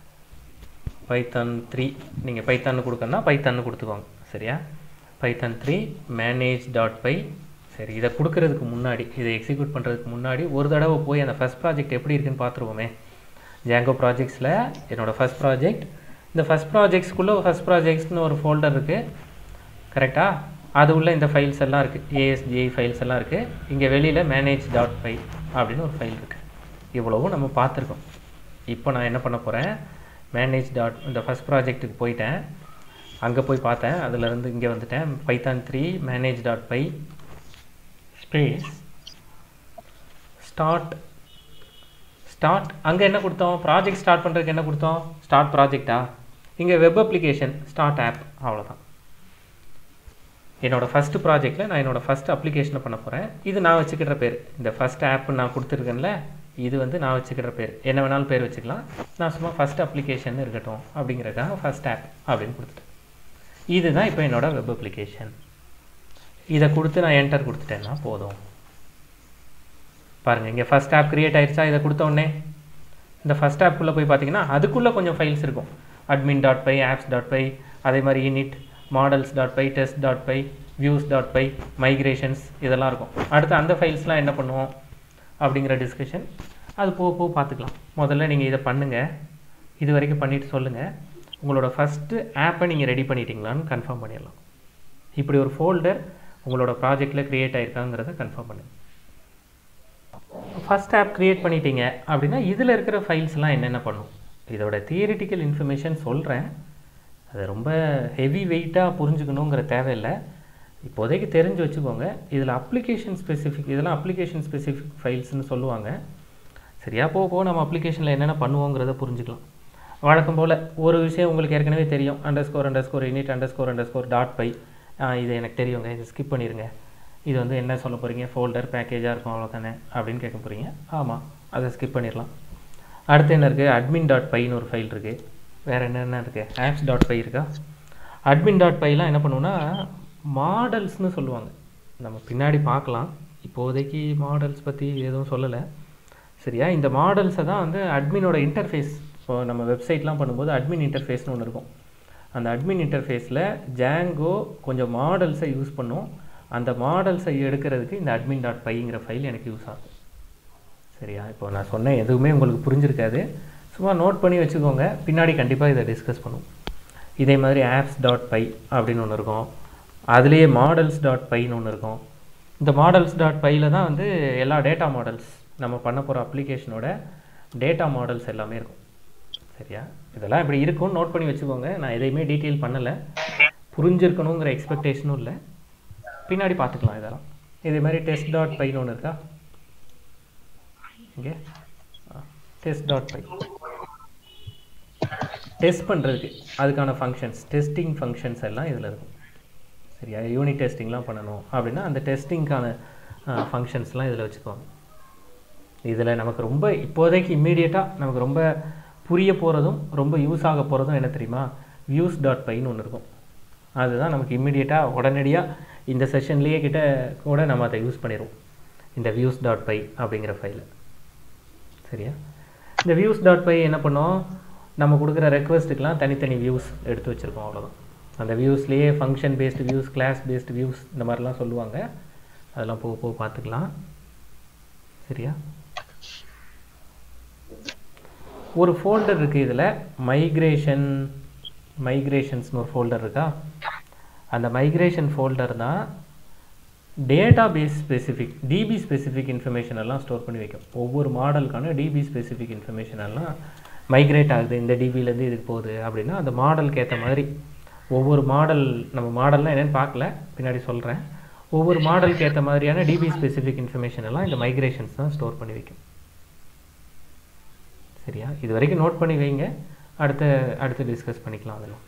Speaker 1: பைத்தான் த்ரீ நீங்கள் பைத்தான்னு கொடுக்கணும்னா பைத்தான்னு கொடுத்துக்கோங்க சரியா Python three manage dot py சரி இதை கொடுக்கறதுக்கு முன்னாடி இதை எக்ஸிக்யூட் பண்ணுறதுக்கு முன்னாடி ஒரு தடவை போய் அந்த ஃபஸ்ட் ப்ராஜெக்ட் எப்படி இருக்குன்னு பார்த்துருவோமே ஜாங்கோ ப்ராஜெக்ட்ஸில் என்னோடய ஃபஸ்ட் ப்ராஜெக்ட் இந்த ஃபஸ்ட் ப்ராஜெக்ட்ஸ்க்குள்ளே ஃபஸ்ட் ப்ராஜெக்ட்ஸ்னு ஒரு ஃபோல்டர் இருக்குது கரெக்டாக அது உள்ள இந்த ஃபைல்ஸ் எல்லாம் இருக்குது ஏஎஸ்ஜி ஃபைல்ஸ் எல்லாம் இருக்குது இங்கே வெளியில் மேனேஜ் டாட் பை அப்படின்னு ஒரு ஃபைல் இருக்குது இவ்வளவும் நம்ம பார்த்துருக்கோம் இப்போ நான் என்ன பண்ண போகிறேன் மேனேஜ் டாட் இந்த ஃபஸ்ட் ப்ராஜெக்ட்டுக்கு போயிட்டேன் அங்கே போய் பார்த்தேன் அதுலேருந்து இங்கே வந்துட்டேன் Python three manage dot py space start start அங்கே என்ன கொடுத்தோம் ப்ராஜெக்ட் ஸ்டார்ட் பண்ணுறதுக்கு என்ன கொடுத்தோம் ஸ்டார்ட் ப்ராஜெக்டா இங்கே வெப் அப்ளிகேஷன் ஸ்டார்ட் ஆப் அவ்வளோதான் என்னோடய ஃபஸ்ட்டு ப்ராஜெக்டில் நான் என்னோடய ஃபஸ்ட் அப்ளிகேஷனை பண்ண போகிறேன் இது நான் வச்சுக்கிற பேர் இந்த ஃபஸ்ட் ஆப் நான் கொடுத்துருக்கேன்ல இது வந்து நான் வச்சுக்கிற பேர் என்ன வேணாலும் பேர் வச்சுக்கலாம் நான் சும்மா ஃபஸ்ட் அப்ளிகேஷன் இருக்கட்டும் அப்படிங்கிறதுக்காக ஃபஸ்ட் ஆப் அப்படின்னு கொடுத்துட்டேன் இதுதான் இப்போ என்னோடய வெப் அப்ளிகேஷன் இதை கொடுத்து நான் என்டர் கொடுத்துட்டேன்னா போதும் பாருங்கள் இங்கே ஃபஸ்ட் ஆப் க்ரியேட் ஆயிடுச்சா இதை கொடுத்த உடனே இந்த ஃபஸ்ட் ஆப்புக்குள்ளே போய் பார்த்தீங்கன்னா அதுக்குள்ளே கொஞ்சம் ஃபைல்ஸ் இருக்கும் admin dot py apps dot py அதே மாதிரி init models dot py test dot py views dot py migrations இதெல்லாம் இருக்கும் அடுத்து அந்த ஃபைல்ஸ்லாம் என்ன பண்ணுவோம் அப்படிங்கிற டிஸ்கஷன் அது போக போக பார்த்துக்கலாம் முதல்ல நீங்கள் இதை பண்ணுங்கள் இது வரைக்கும் பண்ணிவிட்டு சொல்லுங்கள் உங்களோட ஃபஸ்ட்டு ஆப்பை நீங்கள் ரெடி பண்ணிட்டீங்களான்னு கன்ஃபார்ம் பண்ணிடலாம் இப்படி ஒரு ஃபோல்டர் உங்களோட ப்ராஜெக்டில் க்ரியேட் ஆயிருக்காங்கிறத கன்ஃபார்ம் பண்ணுங்கள் ஃபஸ்ட் ஆப் க்ரியேட் பண்ணிட்டீங்க அப்படின்னா இதில் இருக்கிற ஃபைல்ஸ்லாம் என்னென்ன பண்ணும் இதோட தியரிட்டிக்கல் இன்ஃபர்மேஷன் சொல்கிறேன் அது ரொம்ப ஹெவி வெயிட்டாக புரிஞ்சுக்கணுங்கிற தேவையில்லை இப்போதைக்கு தெரிஞ்சு வச்சுக்கோங்க இதில் அப்ளிகேஷன் ஸ்பெசிஃபிக் இதெல்லாம் அப்ளிகேஷன் ஸ்பெசிஃபிக் ஃபைல்ஸ்னு சொல்லுவாங்க சரியா போக போக நம்ம அப்ளிகேஷனில் என்னென்ன பண்ணுவோங்கிறத புரிஞ்சுக்கலாம் வழக்கம் போல் ஒரு விஷயம் உங்களுக்கு ஏற்கனவே தெரியும் underscore underscore unit underscore underscore dot py இது எனக்கு தெரியுங்க இது ஸ்கிப் பண்ணிடுங்க இது வந்து என்ன சொல்ல போகிறீங்க ஃபோல்டர் பேக்கேஜாக இருக்கும் அவ்வளோதானே அப்படின்னு கேட்க போகிறீங்க ஆமாம் அதை ஸ்கிப் பண்ணிடலாம் அடுத்து என்ன இருக்குது அட்மின் டாட் பைன்னு ஒரு ஃபைல் இருக்குது வேறு என்னென்ன இருக்குது ஆப்ஸ் டாட் பை இருக்கா அட்மின் டாட் பைலாம் என்ன பண்ணுவோன்னா மாடல்ஸ்னு சொல்லுவாங்க நம்ம பின்னாடி பார்க்கலாம் இப்போதைக்கு மாடல்ஸ் பற்றி எதுவும் சொல்லலை சரியா இந்த மாடல்ஸை தான் வந்து அட்மினோட இன்டர்ஃபேஸ் இப்போ நம்ம வெப்சைட்லாம் பண்ணும்போது அட்மின் இன்டர்ஃபேஸ்னு ஒன்று இருக்கும் அந்த அட்மின் இன்டர்ஃபேஸில் ஜாங்கோ கொஞ்சம் மாடல்ஸை யூஸ் பண்ணும் அந்த மாடல்ஸை எடுக்கிறதுக்கு இந்த அட்மின் டாட் பைங்கிற ஃபைல் எனக்கு யூஸ் ஆகும் சரியா இப்போ நான் சொன்ன எதுவுமே உங்களுக்கு புரிஞ்சிருக்காது சும்மா நோட் பண்ணி வச்சுக்கோங்க பின்னாடி கண்டிப்பாக இதை டிஸ்கஸ் பண்ணுவோம் இதே மாதிரி ஆப்ஸ் டாட் பை அப்படின்னு ஒன்று இருக்கும் அதுலேயே மாடல்ஸ் டாட் பைன்னு ஒன்று இருக்கும் இந்த மாடல்ஸ் டாட் பையில் தான் வந்து எல்லா டேட்டா மாடல்ஸ் நம்ம பண்ண போகிற அப்ளிகேஷனோட டேட்டா மாடல்ஸ் எல்லாமே இருக்கும் சரியா இதெல்லாம் இப்படி இருக்கும்னு நோட் பண்ணி வச்சுக்கோங்க நான் எதையுமே டீட்டெயில் பண்ணலை புரிஞ்சிருக்கணுங்கிற எக்ஸ்பெக்டேஷனும் இல்லை பின்னாடி பார்த்துக்கலாம் இதெல்லாம் இதே மாதிரி டெஸ்ட் டாட் பைன்னு ஒன்று இருக்கா இங்கே டெஸ்ட் டாட் பை டெஸ்ட் பண்ணுறதுக்கு அதுக்கான ஃபங்க்ஷன்ஸ் டெஸ்டிங் ஃபங்க்ஷன்ஸ் எல்லாம் இதில் இருக்கும் சரியா யூனிட் டெஸ்டிங்லாம் பண்ணணும் அப்படின்னா அந்த டெஸ்டிங்க்கான ஃபங்க்ஷன்ஸ்லாம் இதில் வச்சுக்கோங்க இதில் நமக்கு ரொம்ப இப்போதைக்கு இம்மீடியட்டாக நமக்கு ரொம்ப புரிய போகிறதும் ரொம்ப யூஸ் ஆக போகிறதும் என்ன தெரியுமா வியூஸ் டாட் பைன்னு ஒன்று இருக்கும் அதுதான் நமக்கு இம்மிடியட்டாக உடனடியாக இந்த செஷன்லேயே கிட்ட கூட நம்ம அதை யூஸ் பண்ணிடுவோம் இந்த வியூஸ் டாட் பை அப்படிங்கிற ஃபைலை சரியா இந்த வியூஸ் டாட் பை என்ன பண்ணோம் நம்ம கொடுக்குற ரெக்வஸ்ட்டுக்கெலாம் தனித்தனி வியூஸ் எடுத்து வச்சுருக்கோம் அவ்வளோதான் அந்த வியூஸ்லேயே function based views class based views இந்த மாதிரிலாம் சொல்லுவாங்க அதெல்லாம் போக போக பார்த்துக்கலாம் சரியா ஒரு ஃபோல்டர் இருக்குது இதில் மைக்ரேஷன் மைக்ரேஷன்ஸ்னு ஒரு ஃபோல்டர் இருக்கா அந்த மைக்ரேஷன் ஃபோல்டர் தான் database specific DB specific information எல்லாம் ஸ்டோர் பண்ணி வைக்கும் ஒவ்வொரு மாடலுக்கான டிபி ஸ்பெசிஃபிக் இன்ஃபர்மேஷன் எல்லாம் மைக்ரேட் ஆகுது இந்த டிபிலேருந்து இதுக்கு போகுது அப்படின்னா அந்த மாடலுக்கு ஏற்ற மாதிரி ஒவ்வொரு மாடல் நம்ம மாடல்லாம் என்னென்னு பார்க்கல பின்னாடி சொல்கிறேன் ஒவ்வொரு மாடலுக்கு ஏற்ற மாதிரியான டிபி ஸ்பெசிஃபிக் இன்ஃபர்மேஷன் எல்லாம் இந்த மைக்ரேஷன்ஸ் தான் ஸ்டோர் பண்ணி வைக்கும் சரியா இது வரைக்கும் நோட் பண்ணி வைங்க அடுத்த அடுத்து டிஸ்கஸ் பண்ணிக்கலாம் அதெல்லாம்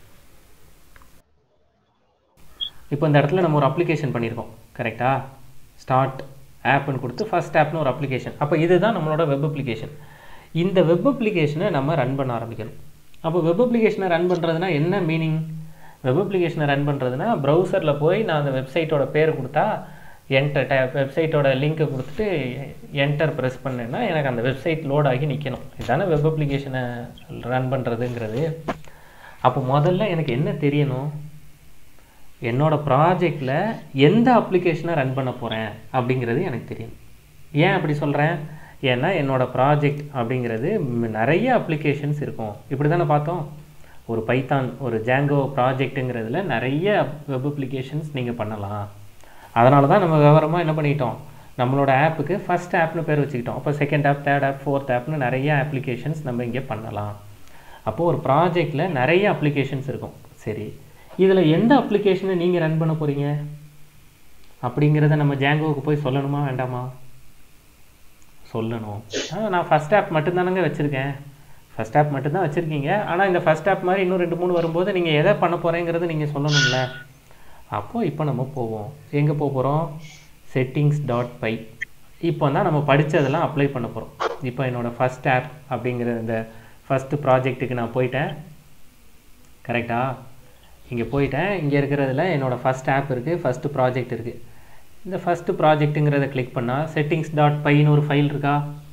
Speaker 1: இப்போ இந்த இடத்துல நம்ம ஒரு அப்ளிகேஷன் பண்ணியிருக்கோம் கரெக்டா ஸ்டார்ட் ஆப்னு கொடுத்து ஃபஸ்ட் ஆப்னு ஒரு அப்ளிகேஷன் அப்போ இதுதான் நம்மளோட வெப் அப்ளிகேஷன் இந்த வெப் அப்ளிகேஷனை நம்ம ரன் பண்ண ஆரம்பிக்கணும் அப்போ வெப் அப்ளிகேஷனை ரன் பண்ணுறதுனா என்ன மீனிங் வெப் அப்ளிகேஷனை ரன் பண்ணுறதுனா ப்ரௌசரில் போய் நான் அந்த வெப்சைட்டோட பேர் கொடுத்தா என்டர் வெப்சைட்டோட லிங்க்கை கொடுத்துட்டு என்டர் ப்ரெஸ் பண்ணேன்னா எனக்கு அந்த வெப்சைட் லோட் ஆகி நிற்கணும் இதுதானே வெப் அப்ளிகேஷனை ரன் பண்ணுறதுங்கிறது அப்போ முதல்ல எனக்கு என்ன தெரியணும் என்னோட ப்ராஜெக்டில் எந்த அப்ளிகேஷனை ரன் பண்ண போகிறேன் அப்படிங்கிறது எனக்கு தெரியும் ஏன் அப்படி சொல்கிறேன் ஏன்னா என்னோட ப்ராஜெக்ட் அப்படிங்கிறது ம், நிறைய அப்ளிகேஷன்ஸ் இருக்கும் இப்படி தானே பார்த்தோம் ஒரு பைத்தான் ஒரு ஜாங்கோ ப்ராஜெக்ட்டுங்கிறதுல நிறைய வெப் அப்ளிகேஷன்ஸ் நீங்கள் பண்ணலாம் அதனால தான் நம்ம விவரமாக என்ன பண்ணிட்டோம் நம்மளோட ஆப்புக்கு ஃபஸ்ட் ஆப்னு பேர் வச்சுக்கிட்டோம் அப்போ second app third app fourth ஆப்னு நிறைய அப்ளிகேஷன்ஸ் நம்ம இங்கே பண்ணலாம் அப்போது ஒரு ப்ராஜெக்டில் நிறைய அப்ளிகேஷன்ஸ் இருக்கும் சரி இதில் எந்த அப்ளிகேஷனை நீங்கள் ரன் பண்ண போகிறீங்க அப்படிங்கிறத நம்ம ஜாங்கோவுக்கு போய் சொல்லணுமா வேண்டாமா சொல்லணும் ஆ நான் ஃபஸ்ட் ஆப் மட்டும்தானங்க வச்சுருக்கேன் ஃபஸ்ட் ஆப் மட்டும்தான் வச்சுருக்கீங்க ஆனால் இந்த ஃபஸ்ட் ஆப் மாதிரி இன்னும் ரெண்டு மூணு வரும்போது நீங்கள் எதை பண்ண போகிறேங்கிறது நீங்கள் சொல்லணும்ல அப்போது இப்போ நம்ம போவோம் எங்கே போக போகிறோம் செட்டிங்ஸ் டாட் பை இப்போ தான் நம்ம படித்ததெல்லாம் அப்ளை பண்ண போகிறோம் இப்போ என்னோடய ஃபஸ்ட் ஆப் அப்படிங்கிற இந்த ஃபஸ்ட்டு ப்ராஜெக்ட்டுக்கு நான் போயிட்டேன் கரெக்டா இங்கே போயிட்டேன் இங்கே இருக்கிறதுல என்னோடய ஃபஸ்ட் ஆப் இருக்குது ஃபஸ்ட்டு ப்ராஜெக்ட் இருக்குது இந்த ஃபஸ்ட்டு ப்ராஜெக்ட்டுங்கிறத கிளிக் பண்ணால் செட்டிங்ஸ் டாட் பைன்னு ஒரு ஃபைல் இருக்கா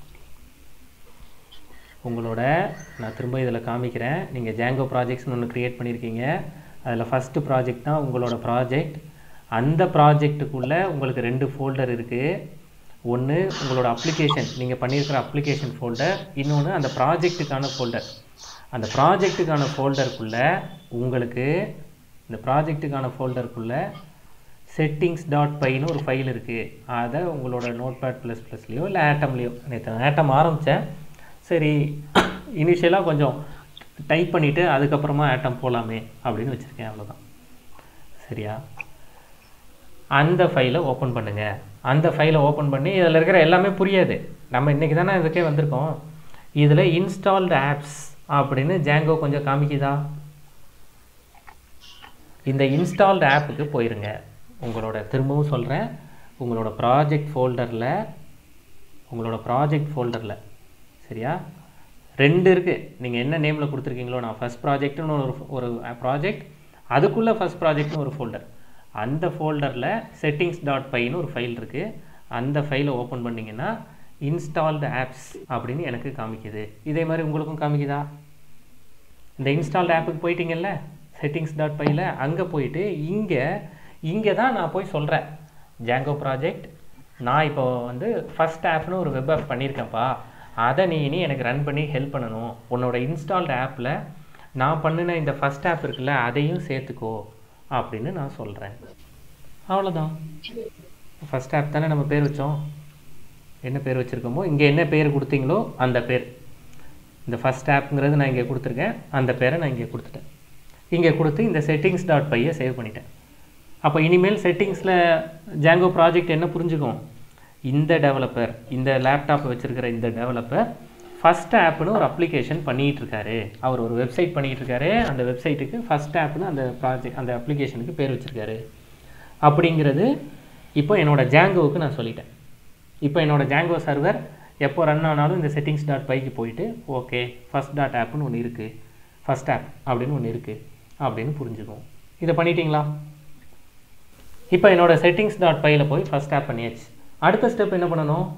Speaker 1: உங்களோட நான் திரும்ப இதில் காமிக்கிறேன் நீங்கள் ஜாங்கோ ப்ராஜெக்ட்ஸ்னு ஒன்று க்ரியேட் பண்ணியிருக்கீங்க அதில் ஃபஸ்ட்டு ப்ராஜெக்ட் தான் உங்களோட ப்ராஜெக்ட் அந்த ப்ராஜெக்ட்டுக்குள்ளே உங்களுக்கு ரெண்டு ஃபோல்டர் இருக்குது ஒன்று உங்களோட அப்ளிகேஷன் நீங்கள் பண்ணியிருக்கிற அப்ளிகேஷன் ஃபோல்டர் இன்னொன்று அந்த ப்ராஜெக்ட்டுக்கான ஃபோல்டர் அந்த ப்ராஜெக்ட்டுக்கான ஃபோல்டருக்குள்ளே உங்களுக்கு இந்த ப்ராஜெக்ட்டுக்கான ஃபோல்டருக்குள்ளே செட்டிங்ஸ் டாட் பைன்னு ஒரு ஃபைல் இருக்குது அதை உங்களோட நோட் பேட் ப்ளஸ் ப்ளஸ்லையோ இல்லை ஆட்டம்லேயோ நேற்று ஆட்டம் ஆரம்பித்தேன் சரி இனிஷியலாக கொஞ்சம் டைப் பண்ணிவிட்டு அதுக்கப்புறமா ஆட்டம் போகலாமே அப்படின்னு வச்சுருக்கேன் அவ்வளோதான் சரியா அந்த ஃபைலை ஓப்பன் பண்ணுங்கள் அந்த ஃபைலை ஓப்பன் பண்ணி இதில் இருக்கிற எல்லாமே புரியாது நம்ம இன்றைக்கி தானே இதுக்கே வந்திருக்கோம் இதில் இன்ஸ்டால்டு ஆப்ஸ் அப்படின்னு ஜாங்கோ கொஞ்சம் காமிக்குதா இந்த இன்ஸ்டால்டு ஆப்புக்கு போயிருங்க உங்களோட திரும்பவும் சொல்கிறேன் உங்களோட ப்ராஜெக்ட் ஃபோல்டரில் உங்களோட ப்ராஜெக்ட் ஃபோல்டரில் சரியா ரெண்டு இருக்குது நீங்கள் என்ன நேமில் கொடுத்துருக்கீங்களோ நான் ஃபஸ்ட் ப்ராஜெக்ட்னு ஒரு ஒரு ப்ராஜெக்ட் அதுக்குள்ளே ஃபஸ்ட் ப்ராஜெக்ட்னு ஒரு ஃபோல்டர் அந்த ஃபோல்டரில் செட்டிங்ஸ் டாட் பைன்னு ஒரு ஃபைல் இருக்குது அந்த ஃபைலை ஓப்பன் பண்ணிங்கன்னா இன்ஸ்டால்டு ஆப்ஸ் அப்படின்னு எனக்கு காமிக்குது இதே மாதிரி உங்களுக்கும் காமிக்குதா இந்த இன்ஸ்டால்டு ஆப்புக்கு போயிட்டீங்கல்ல செட்டிங்ஸ் டாட் பையில் அங்கே போயிட்டு இங்கே இங்கே தான் நான் போய் சொல்கிறேன் ஜாங்கோ ப்ராஜெக்ட் நான் இப்போ வந்து ஃபஸ்ட் ஆப்னு ஒரு வெப் ஆப் பண்ணியிருக்கேன்ப்பா அதை நீ இனி எனக்கு ரன் பண்ணி ஹெல்ப் பண்ணணும் உன்னோட இன்ஸ்டால்டு ஆப்பில் நான் பண்ணின இந்த ஃபஸ்ட் ஆப் இருக்குல்ல அதையும் சேர்த்துக்கோ அப்படின்னு நான் சொல்கிறேன் அவ்வளோதான் ஃபஸ்ட் ஆப் தானே நம்ம பேர் வச்சோம் என்ன பேர் வச்சுருக்கோமோ இங்கே என்ன பேர் கொடுத்தீங்களோ அந்த பேர் இந்த ஃபஸ்ட் ஆப்புங்கிறது நான் இங்கே கொடுத்துருக்கேன் அந்த பேரை நான் இங்கே கொடுத்துட்டேன் இங்கே கொடுத்து இந்த செட்டிங்ஸ் டாட் பையை சேவ் பண்ணிட்டேன் அப்போ இனிமேல் செட்டிங்ஸில் ஜாங்கோ ப்ராஜெக்ட் என்ன புரிஞ்சுக்கும் இந்த டெவலப்பர் இந்த லேப்டாப்பை வச்சுருக்கிற இந்த டெவலப்பர் ஃபஸ்ட் ஆப்னு ஒரு அப்ளிகேஷன் பண்ணிகிட்டு இருக்காரு அவர் ஒரு வெப்சைட் பண்ணிகிட்டு இருக்காரு அந்த வெப்சைட்டுக்கு ஃபஸ்ட் ஆப்னு அந்த ப்ராஜெக்ட் அந்த அப்ளிகேஷனுக்கு பேர் வச்சுருக்காரு அப்படிங்கிறது இப்போ என்னோட ஜாங்கோவுக்கு நான் சொல்லிட்டேன் இப்போ என்னோட ஜாங்கோ சர்வர் எப்போ ரன் ஆனாலும் இந்த செட்டிங்ஸ் டாட் பைக்கு போயிட்டு ஓகே ஃபஸ்ட் டாட் ஆப்னு ஒன்று இருக்குது ஃபஸ்ட் ஆப் அப்படின்னு ஒன்று இருக்குது அப்படின்னு புரிஞ்சுக்கும் இதை பண்ணிட்டீங்களா இப்போ என்னோட செட்டிங்ஸ் டாட் பையில் போய் ஃபஸ்ட் ஆப் பண்ணியாச்சு அடுத்த ஸ்டெப் என்ன பண்ணணும்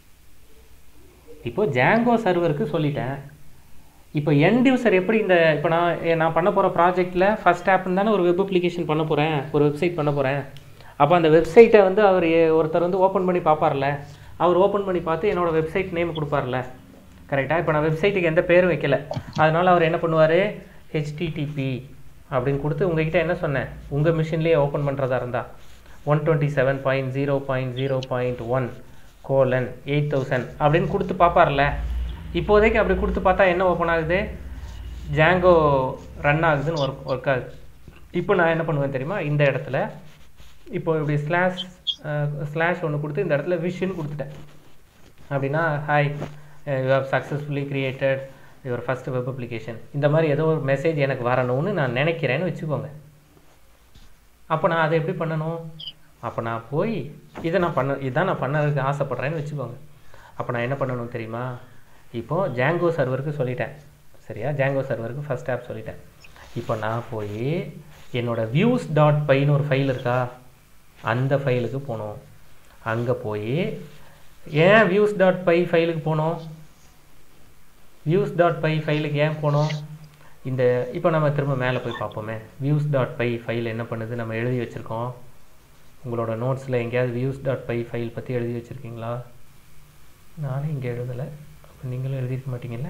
Speaker 1: இப்போ ஜாங்கோ சர்வருக்கு சொல்லிட்டேன் இப்போ எண்ட் யூசர் எப்படி இந்த இப்போ நான் எ- நான் பண்ண போகிற ப்ராஜெக்ட்டில் ஃபஸ்ட் ஆப்னு தானே ஒரு வெப் அப்ளிகேஷன் பண்ண போகிறேன் ஒரு வெப்சைட் பண்ண போகிறேன் அப்போ அந்த வெப்சைட்டை வந்து அவர் எ- ஒருத்தர் வந்து ஓப்பன் பண்ணி பார்ப்பார்ல அவர் ஓப்பன் பண்ணி பார்த்து என்னோட வெப்சைட் நேம் கொடுப்பார்ல கரெக்டாக இப்போ நான் வெப்சைட்டுக்கு எந்த பேரும் வைக்கல அதனால் அவர் என்ன பண்ணுவார் ஹெச்டிடிபி அப்படின்னு கொடுத்து உங்ககிட்ட என்ன சொன்னேன் உங்கள் மிஷின்லேயே ஓப்பன் பண்ணுறதா இருந்தால் one twenty seven point zero point zero point one colon eight thousand அப்படின்னு கொடுத்து பார்ப்பார்ல இப்போதைக்கு அப்படி கொடுத்து பார்த்தா என்ன ஓப்பன் ஆகுது ஜாங்கோ ரன் ஆகுதுன்னு ஒர்க் ஒர்க் ஆகுது இப்போ நான் என்ன பண்ணுவேன் தெரியுமா இந்த இடத்துல இப்போ இப்படி ஸ்லாஷ் ஸ்லாஷ் ஒன்று கொடுத்து இந்த இடத்துல விஷன் கொடுத்துட்டேன் அப்படின்னா hi you have successfully created your first web application இந்த மாதிரி ஏதோ ஒரு மெசேஜ் எனக்கு வரணும்னு நான் நினைக்கிறேன்னு வச்சுக்கோங்க அப்போ நான் அதை எப்படி பண்ணணும் அப்போ நான் போய் இதை நான் பண்ண இதான் நான் பண்ணறதுக்கு ஆசைப்பட்றேன்னு வச்சுக்கோங்க அப்போ நான் என்ன பண்ணணும் தெரியுமா இப்போது ஜாங்கோ சர்வருக்கு சொல்லிட்டேன் சரியா ஜாங்கோ சர்வருக்கு ஃபஸ்ட் ஆப் சொல்லிட்டேன் இப்போ நான் போய் என்னோட வியூஸ் டாட் பைன்னு ஒரு ஃபைல் இருக்கா அந்த ஃபைலுக்கு போகணும் அங்கே போய் ஏன் வியூஸ் டாட் பை ஃபைலுக்கு போனோம் வியூஸ் டாட் பை ஃபைலுக்கு ஏன் போனோம் இந்த இப்போ நம்ம திரும்ப மேலே போய் பார்ப்போமே வியூஸ் டாட் பை ஃபைல் என்ன பண்ணுது நம்ம எழுதி வச்சுருக்கோம் உங்களோட நோட்ஸில் எங்கேயாவது வியூஸ் டாட் பை ஃபைல் பற்றி எழுதி வச்சுருக்கீங்களா நானும் இங்கே எழுதலை அப்போ நீங்களும் எழுதியிருக்க மாட்டீங்கல்ல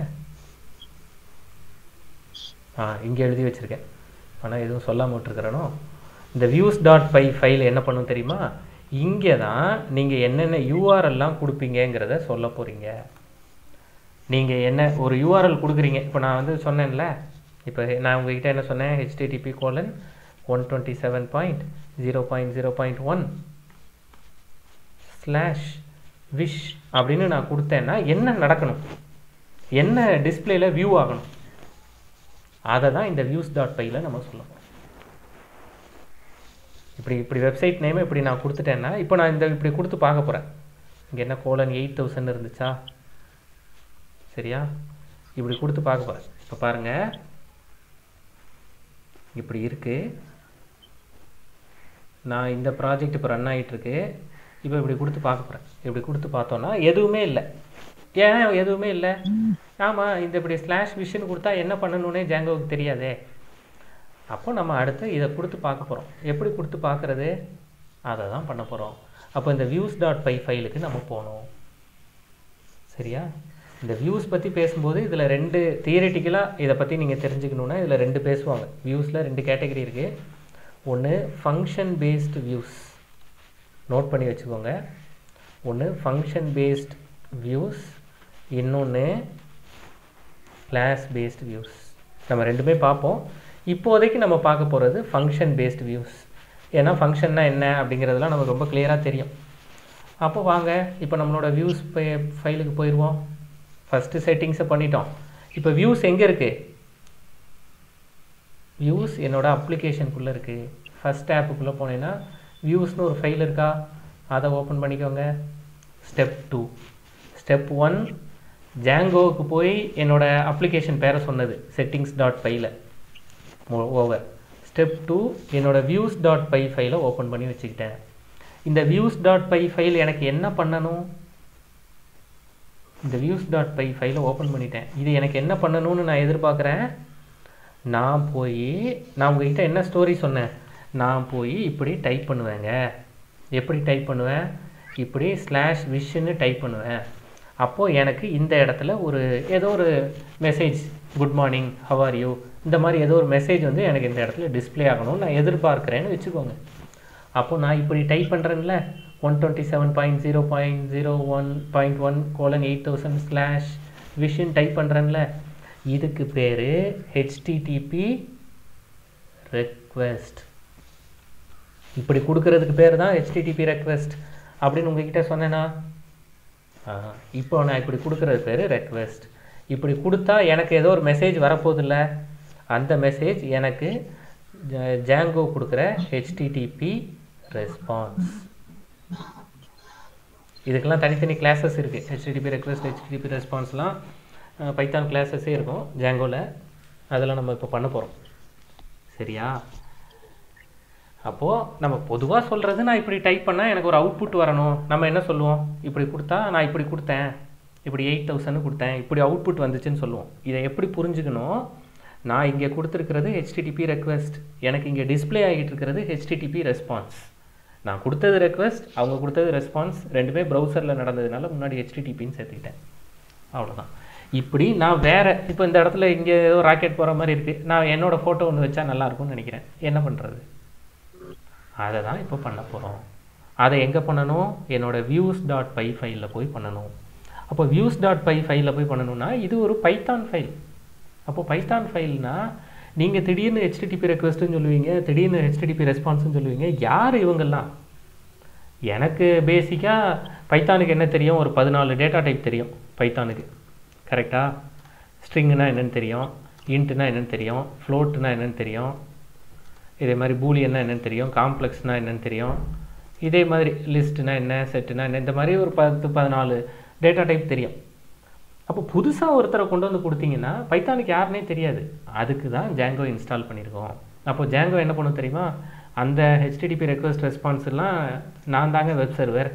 Speaker 1: ஆ இங்கே எழுதி வச்சுருக்கேன் ஆனால் எதுவும் சொல்லாமல் விட்டுருக்கிறேனோ இந்த வியூஸ் டாட் பை ஃபைல் என்ன பண்ணும் தெரியுமா இங்கே தான் நீங்கள் என்னென்ன யூஆர்எல்லாம் கொடுப்பீங்கங்கிறத சொல்ல போகிறீங்க நீங்கள் என்ன ஒரு யூஆர்எல் கொடுக்குறீங்க இப்போ நான் வந்து சொன்னேன்ல இப்போ நான் உங்ககிட்ட என்ன சொன்னேன் HTTP colon one twenty seven point zero point zero point one slash wish அப்படின்னு நான் கொடுத்தேன்னா என்ன நடக்கணும் என்ன டிஸ்பிளேல வியூ ஆகணும் அதை தான் இந்த வியூஸ் டாட் பையில் நம்ம சொல்லணும் இப்படி இப்படி வெப்சைட் நேம் இப்படி நான் கொடுத்துட்டேன்னா இப்போ நான் இந்த இப்படி கொடுத்து பார்க்க போகிறேன் இங்கே என்ன கோலன் எயிட் தௌசண்ட் இருந்துச்சா சரியா இப்படி கொடுத்து பார்க்க போகிறேன் இப்போ பாருங்கள் இப்படி இருக்குது நான் இந்த ப்ராஜெக்ட் இப்போ ரன் ஆகிட்டுருக்கு இப்போ இப்படி கொடுத்து பார்க்க போகிறேன் இப்படி கொடுத்து பார்த்தோன்னா எதுவுமே இல்லை ஏன் எதுவுமே இல்லை ஆமாம் இந்த இப்படி ஸ்லாஷ் விஷன் கொடுத்தா என்ன பண்ணணுன்னே ஜாங்கோவுக்கு தெரியாதே அப்போ நம்ம அடுத்து இதை கொடுத்து பார்க்க போகிறோம் எப்படி கொடுத்து பார்க்குறது அதை தான் பண்ண போகிறோம் அப்போ இந்த வியூஸ் டாட் பை ஃபைலுக்கு நம்ம போகணும் சரியா இந்த வியூஸ் பற்றி பேசும்போது இதில் ரெண்டு தியரிட்டிக்கலாக இதை பற்றி நீங்கள் தெரிஞ்சுக்கணுன்னா இதில் ரெண்டு பேசுவாங்க வியூஸில் ரெண்டு கேட்டகரி இருக்குது ஒன்று ஃபங்க்ஷன் பேஸ்டு வியூஸ் நோட் பண்ணி வச்சுக்கோங்க ஒன்று ஃபங்க்ஷன் பேஸ்ட் வியூஸ் இன்னொன்று கிளாஸ் பேஸ்ட் வியூஸ் நம்ம ரெண்டுமே பார்ப்போம் இப்போதைக்கு நம்ம பார்க்க போகிறது ஃபங்க்ஷன் பேஸ்ட் வியூஸ் ஏன்னா ஃபங்க்ஷன்னா என்ன அப்படிங்கிறதுலாம் நமக்கு ரொம்ப கிளியராக தெரியும் அப்போ வாங்க இப்போ நம்மளோட வியூஸ் ஃபைலுக்கு போயிடுவோம் ஃபஸ்ட்டு செட்டிங்ஸை பண்ணிட்டோம் இப்போ வியூஸ் எங்கே இருக்குது வியூஸ் என்னோட அப்ளிகேஷனுக்குள்ளே இருக்குது ஃபஸ்ட் ஆப்புக்குள்ளே போனேன்னா வியூஸ்னு ஒரு ஃபைல் இருக்கா அதை ஓப்பன் பண்ணிக்கோங்க ஸ்டெப் டூ ஸ்டெப் ஒன் ஜாங்கோவுக்கு போய் என்னோட அப்ளிகேஷன் பேரை சொன்னது செட்டிங்ஸ் டாட் பையில் ஓவர் ஸ்டெப் டூ என்னோட வியூஸ் டாட் பை ஃபைலை ஓப்பன் பண்ணி வச்சுக்கிட்டேன் இந்த வியூஸ் டாட் பை ஃபைல் எனக்கு என்ன பண்ணணும் இந்த வியூஸ் டாட் பை ஃபைலை ஓப்பன் பண்ணிட்டேன் இது எனக்கு என்ன பண்ணணும்னு நான் எதிர்பார்க்குறேன் நான் போய் நான் உங்ககிட்ட என்ன ஸ்டோரி சொன்னேன் நான் போய் இப்படி டைப் பண்ணுவேங்க எப்படி டைப் பண்ணுவேன் இப்படி ஸ்லாஷ் விஷன்னு டைப் பண்ணுவேன் அப்போது எனக்கு இந்த இடத்துல ஒரு ஏதோ ஒரு message good morning how are you இந்த மாதிரி ஏதோ ஒரு மெசேஜ் வந்து எனக்கு இந்த இடத்துல டிஸ்பிளே ஆகணும்னு நான் எதிர்பார்க்குறேன்னு வச்சுக்கோங்க அப்போது நான் இப்படி டைப் பண்ணுறேன்ல one twenty seven point zero point zero one point one colon eight thousand slash vision type பண்ணுறேன்ல இதுக்கு பேர் ஹெச்டிடிபி ரெக்வெஸ்ட் இப்படி கொடுக்கறதுக்கு பேர் தான் ஹெச்டிடிபி ரெக்வெஸ்ட் அப்படின்னு உங்ககிட்ட சொன்னேன்னா இப்போ நான் இப்படி கொடுக்குறது பேர் ரெக்வெஸ்ட் இப்படி கொடுத்தா எனக்கு ஏதோ ஒரு மெசேஜ் வரப்போதில்ல அந்த மெசேஜ் எனக்கு ஜாங்கோ கொடுக்குற ஹெச்டிடிபி ரெஸ்பான்ஸ் இதுக்கெல்லாம் தனித்தனி கிளாஸஸ் இருக்குது ஹெச்டிடிபி ரெக்வெஸ்ட் ஹெச்டிடிபி ரெஸ்பான்ஸ்லாம் பைத்தான் கிளாஸஸே இருக்கும் ஜாங்கோவில் அதெல்லாம் நம்ம இப்போ பண்ண போகிறோம் சரியா அப்போது நம்ம பொதுவாக சொல்கிறது நான் இப்படி டைப் பண்ணால் எனக்கு ஒரு அவுட்புட் வரணும் நம்ம என்ன சொல்லுவோம் இப்படி கொடுத்தா நான் இப்படி கொடுத்தேன் இப்படி எயிட் தௌசண்ட் கொடுத்தேன் இப்படி அவுட்புட் வந்துச்சுன்னு சொல்லுவோம் இதை எப்படி புரிஞ்சுக்கணும் நான் இங்கே கொடுத்துருக்கிறது ஹெச்டிடிபி ரெக்வெஸ்ட் எனக்கு இங்கே டிஸ்பிளே ஆகிட்டு இருக்கிறது ஹெச்டிடிபி ரெஸ்பான்ஸ் நான் கொடுத்தது ரெக்வெஸ்ட் அவங்க கொடுத்தது ரெஸ்பான்ஸ் ரெண்டுமே ப்ரௌசரில் நடந்ததுனால முன்னாடி ஹெச்டிடிபின்னு சேர்த்துக்கிட்டேன் அவ்வளோதான் இப்படி நான் வேறு இப்போ இந்த இடத்துல இங்கே ஏதோ ராக்கெட் போகிற மாதிரி இருக்குது நான் என்னோடய ஃபோட்டோ ஒன்று வச்சா நல்லாயிருக்கும்னு நினைக்கிறேன் என்ன பண்ணுறது அதை தான் இப்போ பண்ண போகிறோம் அதை எங்கே பண்ணணும் என்னோடய வியூஸ் டாட் பை ஃபைலில் போய் பண்ணணும் அப்போ வியூஸ் டாட் பை ஃபைலில் போய் பண்ணணும்னா இது ஒரு பைத்தான் ஃபைல் அப்போ பைத்தான் ஃபைல்னால் நீங்கள் திடீர்னு ஹெச்டிடிபி ரெக்வெஸ்ட்டுன்னு சொல்லுவீங்க திடீர்னு ஹெச்டிடிபி ரெஸ்பான்ஸ்னு சொல்லுவீங்க யார் இவங்கெல்லாம் எனக்கு பேசிக்காக பைத்தானுக்கு என்ன தெரியும் ஒரு பதினாலு டேட்டா டைப் தெரியும் பைத்தானுக்கு கரெக்டாக ஸ்ட்ரிங்குனா என்னென்னு தெரியும் இன்ட்டுனா என்னென்னு தெரியும் ஃப்ளோட்டுனா என்னென்னு தெரியும் இதே மாதிரி பூலியன்னா என்னென்னு தெரியும் காம்ப்ளெக்ஸ்னால் என்னென்னு தெரியும் இதே மாதிரி லிஸ்ட்டுனா என்ன செட்டுனா என்ன இந்த மாதிரி ஒரு பத்து பதினாலு டேட்டா டைப் தெரியும் அப்போ புதுசாக ஒருத்தரை கொண்டு வந்து கொடுத்தீங்கன்னா பைத்தானுக்கு யாருனே தெரியாது அதுக்கு தான் ஜாங்கோ இன்ஸ்டால் பண்ணியிருக்கோம் அப்போ ஜாங்கோ என்ன பண்ணும் தெரியுமா அந்த ஹெச்டிடிபி ரெக்வஸ்ட் ரெஸ்பான்ஸ் எல்லாம் நான் தாங்க வெப் சர்வர்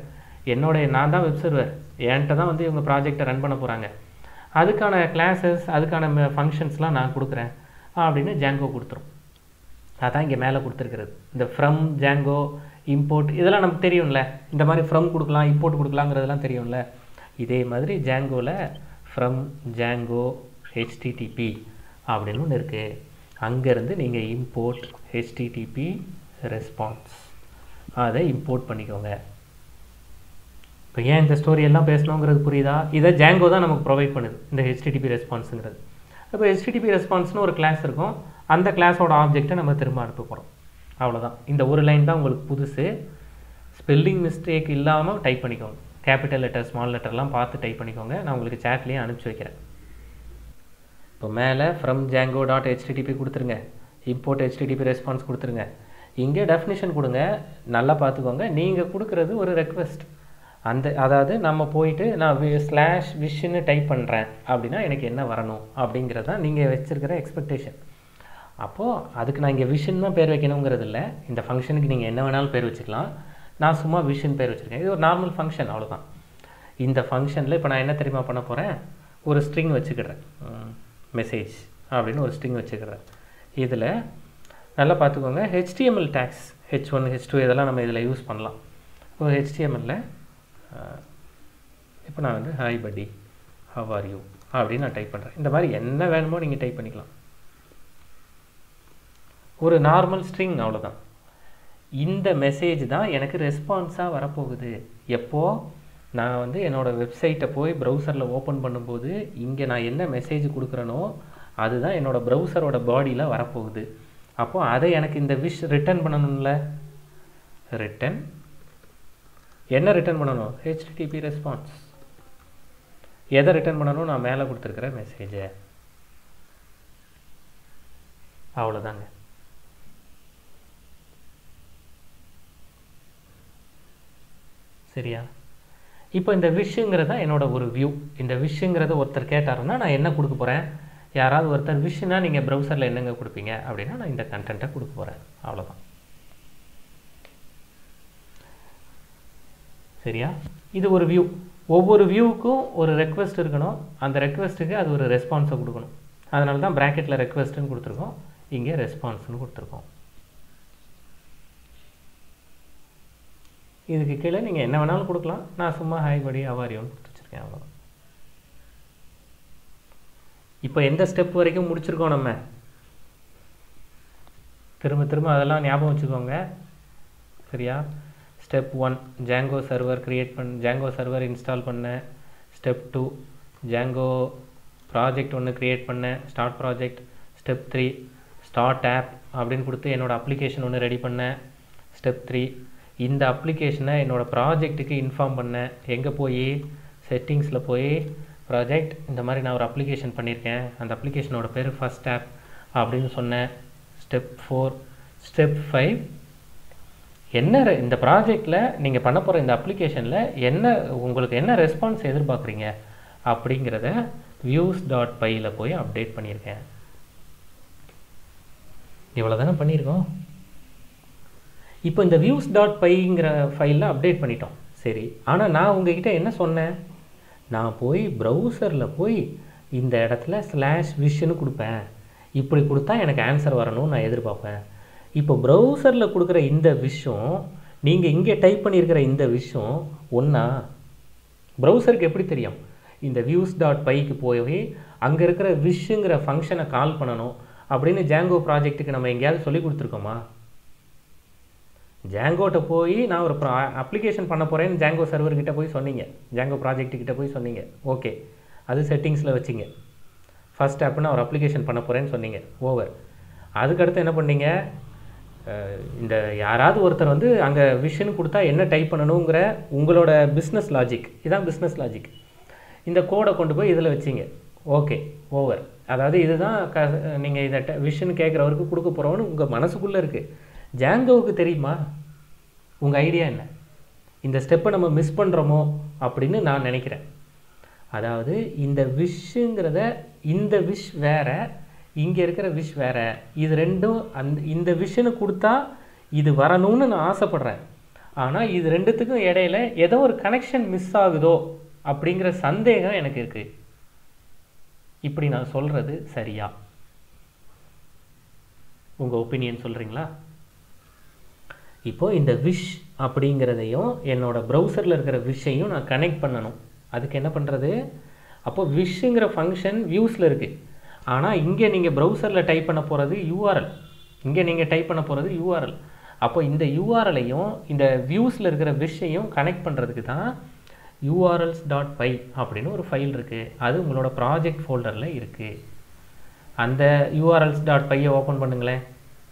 Speaker 1: என்னோட நான் தான் வெப் சர்வர் என்கிட்ட தான் வந்து இவங்க ப்ராஜெக்டை ரன் பண்ண போகிறாங்க அதுக்கான கிளாஸஸ் அதுக்கான ஃபங்க்ஷன்ஸ்லாம் நான் கொடுக்குறேன் அப்படின்னு ஜாங்கோ கொடுத்துரும் அதான் இங்கே மேலே கொடுத்துருக்கிறது இந்த ஃப்ரம் ஜாங்கோ இம்போர்ட் இதெல்லாம் நமக்கு தெரியும்ல இந்த மாதிரி ஃப்ரம் கொடுக்கலாம் இம்போர்ட் கொடுக்கலாங்கிறதெல்லாம் தெரியும்ல இதே மாதிரி ஜாங்கோவில் ஃப்ரம் ஜாங்கோ ஹெச்டிடிபி அப்படின்னு ஒன்று இருக்குது அங்கேருந்து நீங்கள் இம்போர்ட் ஹெச்டிடிபி ரெஸ்பான்ஸ் அதை இம்போர்ட் பண்ணிக்கோங்க இப்போ ஏன் இந்த ஸ்டோரி எல்லாம் பேசணுங்கிறது புரியுதா இதை ஜாங்கோ தான் நமக்கு ப்ரொவைட் பண்ணுது இந்த ஹெச்டிடிபி ரெஸ்பான்ஸுங்கிறது இப்போ ஹெச்டிடிபி ரெஸ்பான்ஸ்னு ஒரு கிளாஸ் இருக்கும் அந்த கிளாஸோட ஆப்ஜெக்ட்டை நம்ம திரும்ப அனுப்ப போகிறோம் அவ்வளோதான் இந்த ஒரு லைன் தான் உங்களுக்கு புதுசு ஸ்பெல்லிங் மிஸ்டேக் இல்லாமல் டைப் பண்ணிக்கோங்க கேபிட்டல் லெட்டர் ஸ்மால் லெட்டர்லாம் பார்த்து டைப் பண்ணிக்கோங்க நான் உங்களுக்கு சேட்லேயே அனுப்பிச்சி வைக்கிறேன் இப்போ மேலே ஃப்ரம் ஜாங்கோ டாட் ஹெச்டிடிபி கொடுத்துருங்க இம்போர்ட் ஹெச்டிடிபி ரெஸ்பான்ஸ் கொடுத்துருங்க இங்கே டெஃபினிஷன் கொடுங்க நல்லா பார்த்துக்கோங்க நீங்கள் கொடுக்குறது ஒரு ரெக்வெஸ்ட் அந்த அதாவது நம்ம போயிட்டு நான் ஸ்லாஷ் விஷன்னு டைப் பண்ணுறேன் அப்படின்னா எனக்கு என்ன வரணும் அப்படிங்கிறது தான் நீங்கள் வச்சுருக்கிற எக்ஸ்பெக்டேஷன் அப்போது அதுக்கு நான் இங்கே விஷன் தான் பேர் வைக்கணுங்கிறது இல்லை இந்த ஃபங்க்ஷனுக்கு நீங்கள் என்ன வேணாலும் பேர் வச்சுக்கலாம் நான் சும்மா விஷன் பேர் வச்சுருக்கேன் இது ஒரு நார்மல் ஃபங்க்ஷன் அவ்வளோதான் இந்த ஃபங்க்ஷனில் இப்போ நான் என்ன தெரியுமா பண்ண போகிறேன் ஒரு ஸ்ட்ரிங் வச்சுக்கிறேன் மெசேஜ் அப்படின்னு ஒரு ஸ்ட்ரிங் வச்சுக்கிறேன் இதில் நல்லா பார்த்துக்கோங்க HTML tags H one H two இதெல்லாம் நம்ம இதில் யூஸ் பண்ணலாம் இப்போ ஹெச்டிஎம்எல்ல இப்போ நான் வந்து ஹாய் பட்டி ஹவ் ஆர் யூ அப்படின்னு நான் டைப் பண்ணுறேன் இந்த மாதிரி என்ன வேணுமோ நீங்கள் டைப் பண்ணிக்கலாம் ஒரு நார்மல் ஸ்ட்ரிங் அவ்வளோதான் இந்த மெசேஜ் தான் எனக்கு ரெஸ்பான்ஸாக வரப்போகுது எப்போ நான் வந்து என்னோடய வெப்சைட்டை போய் ப்ரௌசரில் ஓப்பன் பண்ணும்போது இங்கே நான் என்ன மெசேஜ் கொடுக்குறேனோ அதுதான் என்னோடய ப்ரௌசரோட பாடியில் வரப்போகுது அப்போது அதை எனக்கு இந்த விஷ் ரிட்டர்ன் பண்ணணும்ல ரிட்டன் என்ன ரிட்டர்ன் பண்ணணும் ஹெச்டிடிபி ரெஸ்பான்ஸ் எதை ரிட்டர்ன் பண்ணணும் நான் மேலே கொடுத்துருக்குற மெசேஜை அவ்வளோதாங்க சரியா இப்போ இந்த விஷுங்கிறத என்னோட ஒரு வியூ இந்த விஷுங்கிறத ஒருத்தர் கேட்டாருன்னா நான் என்ன கொடுக்க போகிறேன் யாராவது ஒருத்தர் விஷுனா நீங்கள் ப்ரௌசரில் என்னங்க கொடுப்பீங்க அப்படின்னா நான் இந்த கண்டென்ட்டை கொடுக்க போகிறேன் அவ்வளோதான் சரியா இது ஒரு வியூ ஒவ்வொரு வியூவுக்கும் ஒரு ரெக்வெஸ்ட் இருக்கணும் அந்த ரெக்வெஸ்ட்டுக்கு அது ஒரு ரெஸ்பான்ஸை கொடுக்கணும் அதனால தான் ப்ராக்கெட்டில் ரெக்வெஸ்ட்டுன்னு கொடுத்துருக்கோம் இங்கே ரெஸ்பான்ஸ்னு கொடுத்துருக்கோம் இதுக்கு கீழே நீங்கள் என்ன வேணாலும் கொடுக்கலாம் நான் சும்மா ஹாய் படி அவாரியோன்னு கொடுத்து வச்சுருக்கேன் அவ்வளோ இப்போ எந்த ஸ்டெப் வரைக்கும் முடிச்சிருக்கோம் நம்ம திரும்ப திரும்ப அதெல்லாம் ஞாபகம் வச்சுக்கோங்க சரியா step one Django server create பண்ண ஜாங்கோ சர்வர் இன்ஸ்டால் பண்ணேன் ஸ்டெப் டூ ஜாங்கோ ப்ராஜெக்ட் ஒன்று க்ரியேட் பண்ணேன் start project step three start app அப்படின்னு கொடுத்து என்னோடய அப்ளிகேஷன் ஒன்று ரெடி பண்ணேன் ஸ்டெப் த்ரீ இந்த அப்ளிகேஷனை என்னோடய ப்ராஜெக்ட்டுக்கு இன்ஃபார்ம் பண்ணேன் எங்கே போய் செட்டிங்ஸில் போய் ப்ராஜெக்ட் இந்த மாதிரி நான் ஒரு அப்ளிகேஷன் பண்ணியிருக்கேன் அந்த அப்ளிகேஷனோட பேர் ஃபஸ்ட் ஆப் அப்படின்னு சொன்னேன் ஸ்டெப் ஃபோர் ஸ்டெப் ஃபைவ் என்ன ரெ- இந்த ப்ராஜெக்டில் நீங்கள் பண்ண போகிற இந்த அப்ளிகேஷனில் என்ன உங்களுக்கு என்ன ரெஸ்பான்ஸ் எதிர்பார்க்குறீங்க அப்படிங்கிறத வியூஸ் டாட் பையில் போய் அப்டேட் பண்ணியிருக்கேன் இவ்வளோ தானே பண்ணியிருக்கோம் இப்போ இந்த வியூஸ் டாட் பைங்கிற ஃபைலில் அப்டேட் பண்ணிட்டோம் சரி ஆனால் நான் உங்ககிட்ட என்ன சொன்னேன் நான் போய் ப்ரௌசரில் போய் இந்த இடத்துல ஸ்லாஷ் விஷன்னு கொடுப்பேன் இப்படி கொடுத்தா எனக்கு ஆன்சர் வரணும்னு நான் எதிர்பார்ப்பேன் இப்போ ப்ரௌசரில் கொடுக்குற இந்த விஷயம் நீங்கள் இங்கே டைப் பண்ணியிருக்கிற இந்த விஷயம் ஒன்றா ப்ரௌசருக்கு எப்படி தெரியும் இந்த வியூஸ் டாட் பைக்கு போய் அங்கே இருக்கிற விஷுங்கிற ஃபங்க்ஷனை கால் பண்ணணும் அப்படின்னு ஜாங்கோ ப்ராஜெக்ட்டுக்கு நம்ம எங்கேயாவது சொல்லி கொடுத்துருக்கோமா ஜாங்கோட்ட போய் நான் ஒரு அப்ளிகேஷன் பண்ண போகிறேன்னு ஜாங்கோ சர்வர் கிட்ட போய் சொன்னீங்க ஜாங்கோ ப்ராஜெக்ட் கிட்ட போய் சொன்னீங்க ஓகே அது செட்டிங்ஸில் வச்சிங்க ஃபர்ஸ்ட் ஆப் நான் ஒரு அப்ளிகேஷன் பண்ண போகிறேன்னு சொன்னீங்க ஓவர் அதுக்கடுத்து என்ன பண்ணீங்க அஹ், இந்த யாராவது ஒருத்தர் வந்து அங்கே விஷன் கொடுத்தா என்ன டைப் பண்ணணுங்கிற உங்களோட பிஸ்னஸ் லாஜிக் இதான் பிஸ்னஸ் லாஜிக் இந்த கோடை கொண்டு போய் இதில் வச்சிங்க ஓகே ஓவர் அதாவது இதுதான் க நீங்கள் இதை விஷன் கேட்குறவருக்கு கொடுக்க போகிறோன்னு உங்கள் மனசுக்குள்ளே இருக்குது ஜாங்கோவுக்கு தெரியுமா உங்கள் ஐடியா என்ன இந்த ஸ்டெப்பை நம்ம மிஸ் பண்ணுறோமோ அப்படின்னு நான் நினைக்கிறேன் அதாவது இந்த விஷுங்கிறத இந்த விஷ் வேற இங்கே இருக்கிற விஷ் வேற இது ரெண்டும் அந்த இந்த விஷனை கொடுத்தா இது வரணும்னு நான் ஆசைப்படுறேன் ஆனால் இது ரெண்டுத்துக்கும் இடையில ஏதோ ஒரு கனெக்ஷன் மிஸ் ஆகுதோ அப்படிங்கிற சந்தேகம் எனக்கு இருக்குது இப்படி நான் சொல்கிறது சரியா உங்கள் ஒப்பீனியன் சொல்கிறீங்களா இப்போ இந்த விஷ் அப்படிங்கிறதையும் என்னோட ப்ரௌசரில் இருக்கிற விஷையும் நான் கனெக்ட் பண்ணணும் அதுக்கு என்ன பண்ணுறது அப்போ விஷுங்கிற ஃபங்க்ஷன் வியூஸில் இருக்குது ஆனால் இங்கே நீங்கள் ப்ரௌசரில் டைப் பண்ண போகிறது யூஆர்எல் இங்கே நீங்கள் டைப் பண்ண போகிறது யூஆர்எல் அப்போ இந்த யூஆர்எலையும் இந்த வியூஸில் இருக்கிற விஷையும் கனெக்ட் பண்ணுறதுக்கு தான் யூஆர்எல்ஸ் டாட் பை அப்படின்னு ஒரு ஃபைல் இருக்குது அது உங்களோட ப்ராஜெக்ட் ஃபோல்டரில் இருக்குது அந்த யூஆர்எல்ஸ் டாட் பையை ஓப்பன் பண்ணுங்களேன்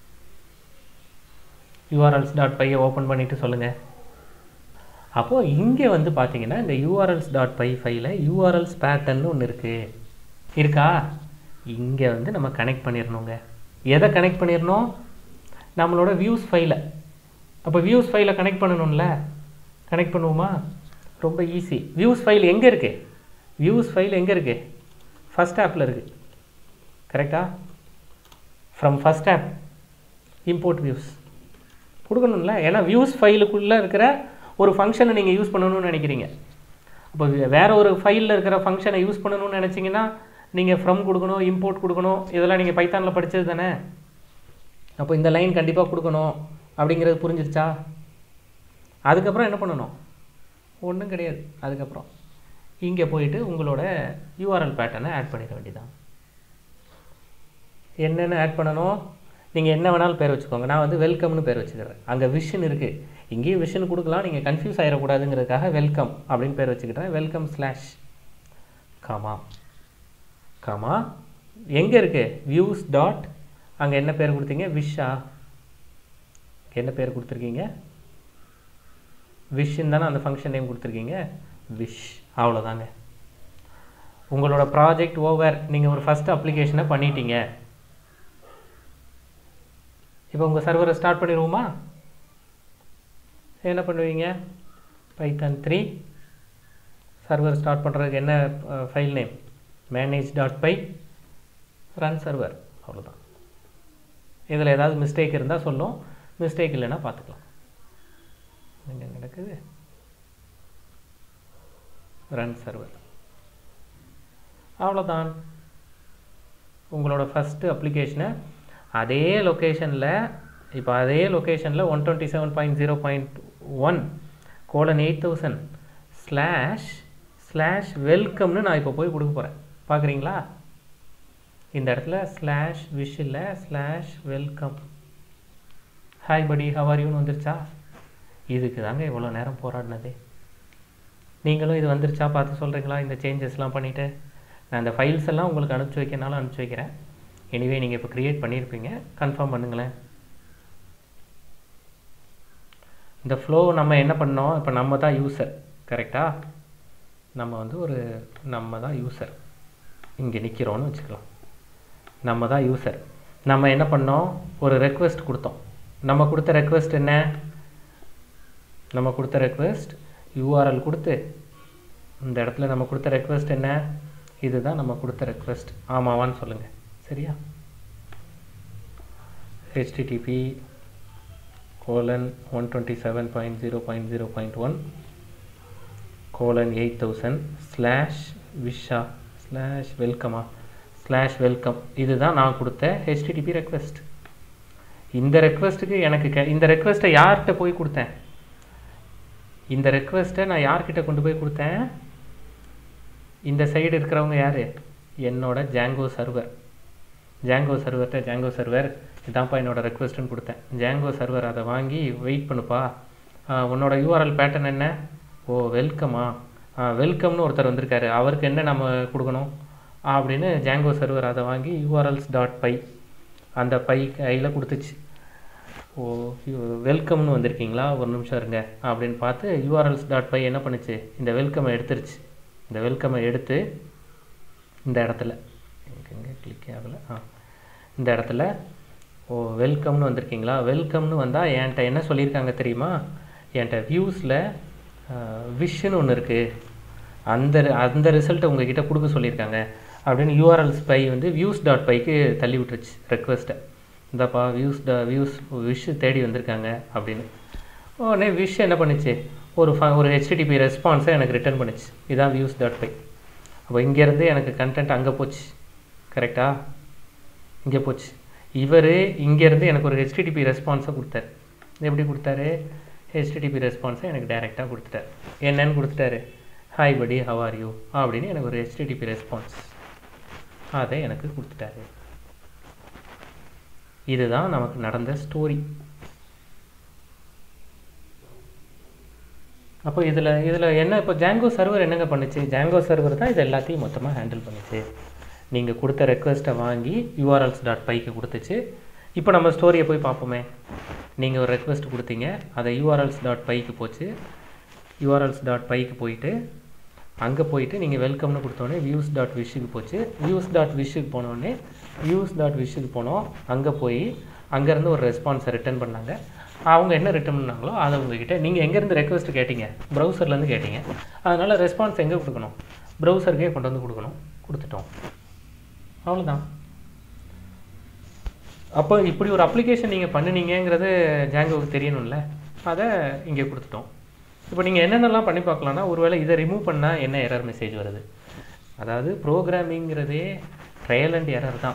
Speaker 1: யூஆர்எல்ஸ் டாட் பையை ஓப்பன் பண்ணிவிட்டு சொல்லுங்கள் அப்போது இங்கே வந்து பார்த்தீங்கன்னா இந்த யூஆர்எல்ஸ் டாட் பை ஃபைல யூஆர்எல்ஸ் பேட்டர்ன் ஒன்று இருக்குது இருக்கா இங்கே வந்து நம்ம கனெக்ட் பண்ணிடணுங்க எதை கனெக்ட் பண்ணிடணும் நம்மளோட வியூஸ் ஃபைலை அப்போ வியூஸ் ஃபைலை கனெக்ட் பண்ணணும்ல கனெக்ட் பண்ணுவோமா ரொம்ப ஈஸி வியூஸ் ஃபைல் எங்கே இருக்குது வியூஸ் ஃபைல் எங்கே இருக்குது ஃபஸ்ட் ஆப்பில் இருக்குது கரெக்டா from first app import views கொடுக்கணும்ல ஏன்னா வியூஸ் ஃபைலுக்குள்ளே இருக்கிற ஒரு ஃபங்க்ஷனை நீங்கள் யூஸ் பண்ணணும்னு நினைக்கிறீங்க அப்போ வேற ஒரு ஃபைலில் இருக்கிற ஃபங்க்ஷனை யூஸ் பண்ணணும்னு நினச்சிங்கன்னா நீங்கள் ஃப்ரம் கொடுக்கணும் இம்போர்ட் கொடுக்கணும் இதெல்லாம் நீங்கள் பைத்தானில் படித்தது தானே அப்போ இந்த லைன் கண்டிப்பாக கொடுக்கணும் அப்படிங்கிறது புரிஞ்சிருச்சா அதுக்கப்புறம் என்ன பண்ணணும் ஒன்றும் கிடையாது அதுக்கப்புறம் இங்கே போயிட்டு உங்களோட யூஆர்எல் பேட்டர்னை ஆட் பண்ணிட வேண்டியதான் என்னென்ன ஆட் பண்ணணும் நீங்கள் என்ன வேணாலும் பேர் வச்சுக்கோங்க நான் வந்து வெல்கம்னு பேர் வச்சுக்கிறேன் அங்கே விஷன் இருக்குது இங்கேயும் விஷன் கொடுக்கலாம் நீங்கள் கன்ஃபியூஸ் ஆகிடக்கூடாதுங்கிறதுக்காக வெல்கம் அப்படின்னு பேர் வச்சுக்கிட்டேன் வெல்கம் ஸ்லாஷ் காமா காமா எங்கே இருக்குது வியூஸ் டாட் அங்கே என்ன பேர் கொடுத்தீங்க விஷா என்ன பேர் கொடுத்துருக்கீங்க விஷன் தானே அந்த ஃபங்க்ஷன் நேம் கொடுத்துருக்கீங்க விஷ் அவ்வளோதாங்க உங்களோட ப்ராஜெக்ட் ஓவர் நீங்கள் ஒரு ஃபஸ்ட் அப்ளிகேஷனை பண்ணிட்டீங்க இப்போ உங்கள் சர்வரை ஸ்டார்ட் பண்ணிடுவோமா என்ன பண்ணுவீங்க பைத்தான் த்ரீ சர்வர் ஸ்டார்ட் பண்ணுறதுக்கு என்ன file name manage dot py run server அவ்வளோதான் இதில் ஏதாவது மிஸ்டேக் இருந்தால் சொல்லும் மிஸ்டேக் இல்லைன்னா பார்த்துக்கலாம் எங்கே நடக்குது ரன் சர்வர் அவ்வளோதான் உங்களோட ஃபஸ்ட்டு அப்ளிகேஷனை அதே லொக்கேஷனில் இப்போ அதே லொக்கேஷனில் one twenty seven point zero point one colon eight thousand slash slash வெல்கம்னு நான் இப்போ போய் கொடுக்க போகிறேன் பார்க்குறீங்களா இந்த இடத்துல ஸ்லாஷ் விஷில் ஸ்லாஷ் வெல்கம் ஹாய் படி ஹவாரியூன்னு வந்துருச்சா இதுக்கு தாங்க இவ்வளோ நேரம் போராடினதே நீங்களும் இது வந்துருச்சா பார்த்து சொல்கிறீங்களா இந்த சேஞ்சஸ்லாம் பண்ணிவிட்டு நான் இந்த ஃபைல்ஸ் எல்லாம் உங்களுக்கு அனுப்பிச்சி வைக்கனாலும் அனுப்பிச்சி வைக்கிறேன் எனிவே நீங்கள் இப்போ க்ரியேட் பண்ணியிருப்பீங்க கன்ஃபார்ம் பண்ணுங்களேன் இந்த ஃப்ளோ நம்ம என்ன பண்ணோம் இப்போ நம்ம தான் யூசர் கரெக்டாக நம்ம வந்து ஒரு நம்ம தான் யூசர் இங்கே நிற்கிறோன்னு வச்சுக்கலாம் நம்ம தான் யூசர் நம்ம என்ன பண்ணோம் ஒரு ரெக்வெஸ்ட் கொடுத்தோம் நம்ம கொடுத்த ரெக்வெஸ்ட் என்ன நம்ம கொடுத்த ரெக்வெஸ்ட் யூஆர்எல் கொடுத்து இந்த இடத்துல நம்ம கொடுத்த ரெக்வெஸ்ட் என்ன இதுதான் நம்ம கொடுத்த ரெக்வெஸ்ட் ஆமாவான்னு சொல்லுங்கள் சரியா HTTP colon one twenty seven point zero point zero point one colon eight thousand slash விஷா ஸ்லாஷ் வெல்கமா ஸ்லாஷ் வெல்கம் இதுதான் நான் கொடுத்த ஹெச்டிடிபி ரெக்வெஸ்ட் இந்த ரெக்வெஸ்ட்டுக்கு எனக்கு கே இந்த ரெக்வெஸ்ட்டை யார்கிட்ட போய் கொடுத்தேன் இந்த ரெக்வெஸ்ட்டை நான் யார்கிட்ட கொண்டு போய் கொடுத்தேன் இந்த சைடு இருக்கிறவங்க யார் என்னோட ஜாங்கோ சர்வர் ஜாங்கோ சர்வர்கிட்ட ஜாங்கோ சர்வர் இதான்ப்பா என்னோட ரெக்வெஸ்ட்டுன்னு கொடுத்தேன் ஜாங்கோ சர்வர் அதை வாங்கி வெயிட் பண்ணுப்பா உன்னோட யூஆர்எல் பேட்டர்ன் என்ன ஓ வெல்கமா வெல்கம்னு ஒருத்தர் வந்திருக்காரு அவருக்கு என்ன நம்ம கொடுக்கணும் அப்படின்னு ஜாங்கோ சர்வர் அதை வாங்கி யூஆர்எல்ஸ் டாட் பை அந்த பை கையில் கொடுத்துச்சு ஓ வெல்கம்னு வந்திருக்கீங்களா ஒரு நிமிஷம் இருங்க அப்படின்னு பார்த்து யூஆர்எல்ஸ் டாட் பை என்ன பண்ணுச்சு இந்த வெல்கமை எடுத்துருச்சு இந்த வெல்கமை எடுத்து இந்த இடத்துல எங்கே கிளிக் ஆகலை ஆ இந்த இடத்துல ஓ வெல்கம்னு வந்திருக்கீங்களா வெல்கம்னு வந்தால் என்கிட்ட என்ன சொல்லியிருக்காங்க தெரியுமா என்கிட்ட வியூஸில் விஷன் ஒன்று இருக்குது அந்த அந்த ரிசல்ட்டை உங்ககிட்ட கொடுக்க சொல்லியிருக்காங்க அப்படின்னு யூஆர்எல் ஸ்பை வந்து வியூஸ் டாட் பைக்கு தள்ளி விட்டுருச்சு ரெக்வெஸ்ட்டை இந்தப்பா வியூஸ் டா வியூஸ் விஷ் தேடி வந்திருக்காங்க அப்படின்னு உடனே விஷ் என்ன பண்ணுச்சு ஒரு ஃப ஒரு ஹெச்டிடிபி ரெஸ்பான்ஸை எனக்கு ரிட்டர்ன் பண்ணுச்சு இதான் வியூஸ் டாட் பை அப்போ இங்கேருந்து எனக்கு கண்டென்ட் அங்கே போச்சு கரெக்டா இங்கே போச்சு இவர் இங்கேருந்து எனக்கு ஒரு ஹெச்டிடிபி ரெஸ்பான்ஸை கொடுத்தாரு எப்படி கொடுத்தாரு ஹெச்டிடிபி ரெஸ்பான்ஸை எனக்கு டைரெக்டாக கொடுத்துட்டார் என்னன்னு கொடுத்துட்டாரு ஹாய் படி ஹவ் ஆர் யூ அப்படின்னு எனக்கு ஒரு ஹெச்டிடிபி ரெஸ்பான்ஸ் அதை எனக்கு கொடுத்துட்டாரு இதுதான் நமக்கு நடந்த ஸ்டோரி அப்போ இதில் இதில் என்ன இப்போ ஜாங்கோ சர்வர் என்னங்க பண்ணுச்சு ஜாங்கோ சர்வர் தான் இது எல்லாத்தையும் மொத்தமாக ஹேண்டில் பண்ணுச்சு நீங்கள் கொடுத்த ரெக்வஸ்ட்டை வாங்கி யூஆர்எல்ஸ் டாட் பைக்கு கொடுத்துச்சு இப்போ நம்ம ஸ்டோரியை போய் பார்ப்போமே நீங்கள் ஒரு ரெக்வஸ்ட் கொடுத்தீங்க அதை யூஆர்எல்ஸ் டாட் பைக்கு போச்சு யூஆர்எல்ஸ் டாட் பைக்கு போயிட்டு அங்கே போயிட்டு நீங்கள் வெல்கம்னு கொடுத்தோடனே வியூஸ் டாட் விஷுக்கு போச்சு வியூஸ் டாட் விஷுக்கு போனோடனே வியூஸ் டாட் விஷுக்கு போனோம் அங்கே போய் அங்கேருந்து ஒரு ரெஸ்பான்ஸை ரிட்டர்ன் பண்ணாங்க அவங்க என்ன ரிட்டர்ன் பண்ணாங்களோ அதை உங்ககிட்ட நீங்கள் எங்கேருந்து ரெக்வஸ்ட் கேட்டீங்க ப்ரௌசர்லேருந்து கேட்டீங்க அதனால் ரெஸ்பான்ஸ் எங்கே கொடுக்கணும் ப்ரௌசருக்கே கொண்டு வந்து கொடுக்கணும் கொடுத்துட்டோம் அவ்வளோதான் அப்போ இப்படி ஒரு அப்ளிகேஷன் நீங்கள் பண்ணினீங்கிறது ஜாங்கோவுக்கு தெரியணும்ல அதை இங்கே கொடுத்துட்டோம் இப்போ நீங்கள் என்னென்னலாம் பண்ணி பார்க்கலாம்னா ஒருவேளை இதை ரிமூவ் பண்ணால் என்ன எரர் மெசேஜ் வருது அதாவது ப்ரோக்ராமிங்கிறதே ட்ரையல் அண்ட் எரர் தான்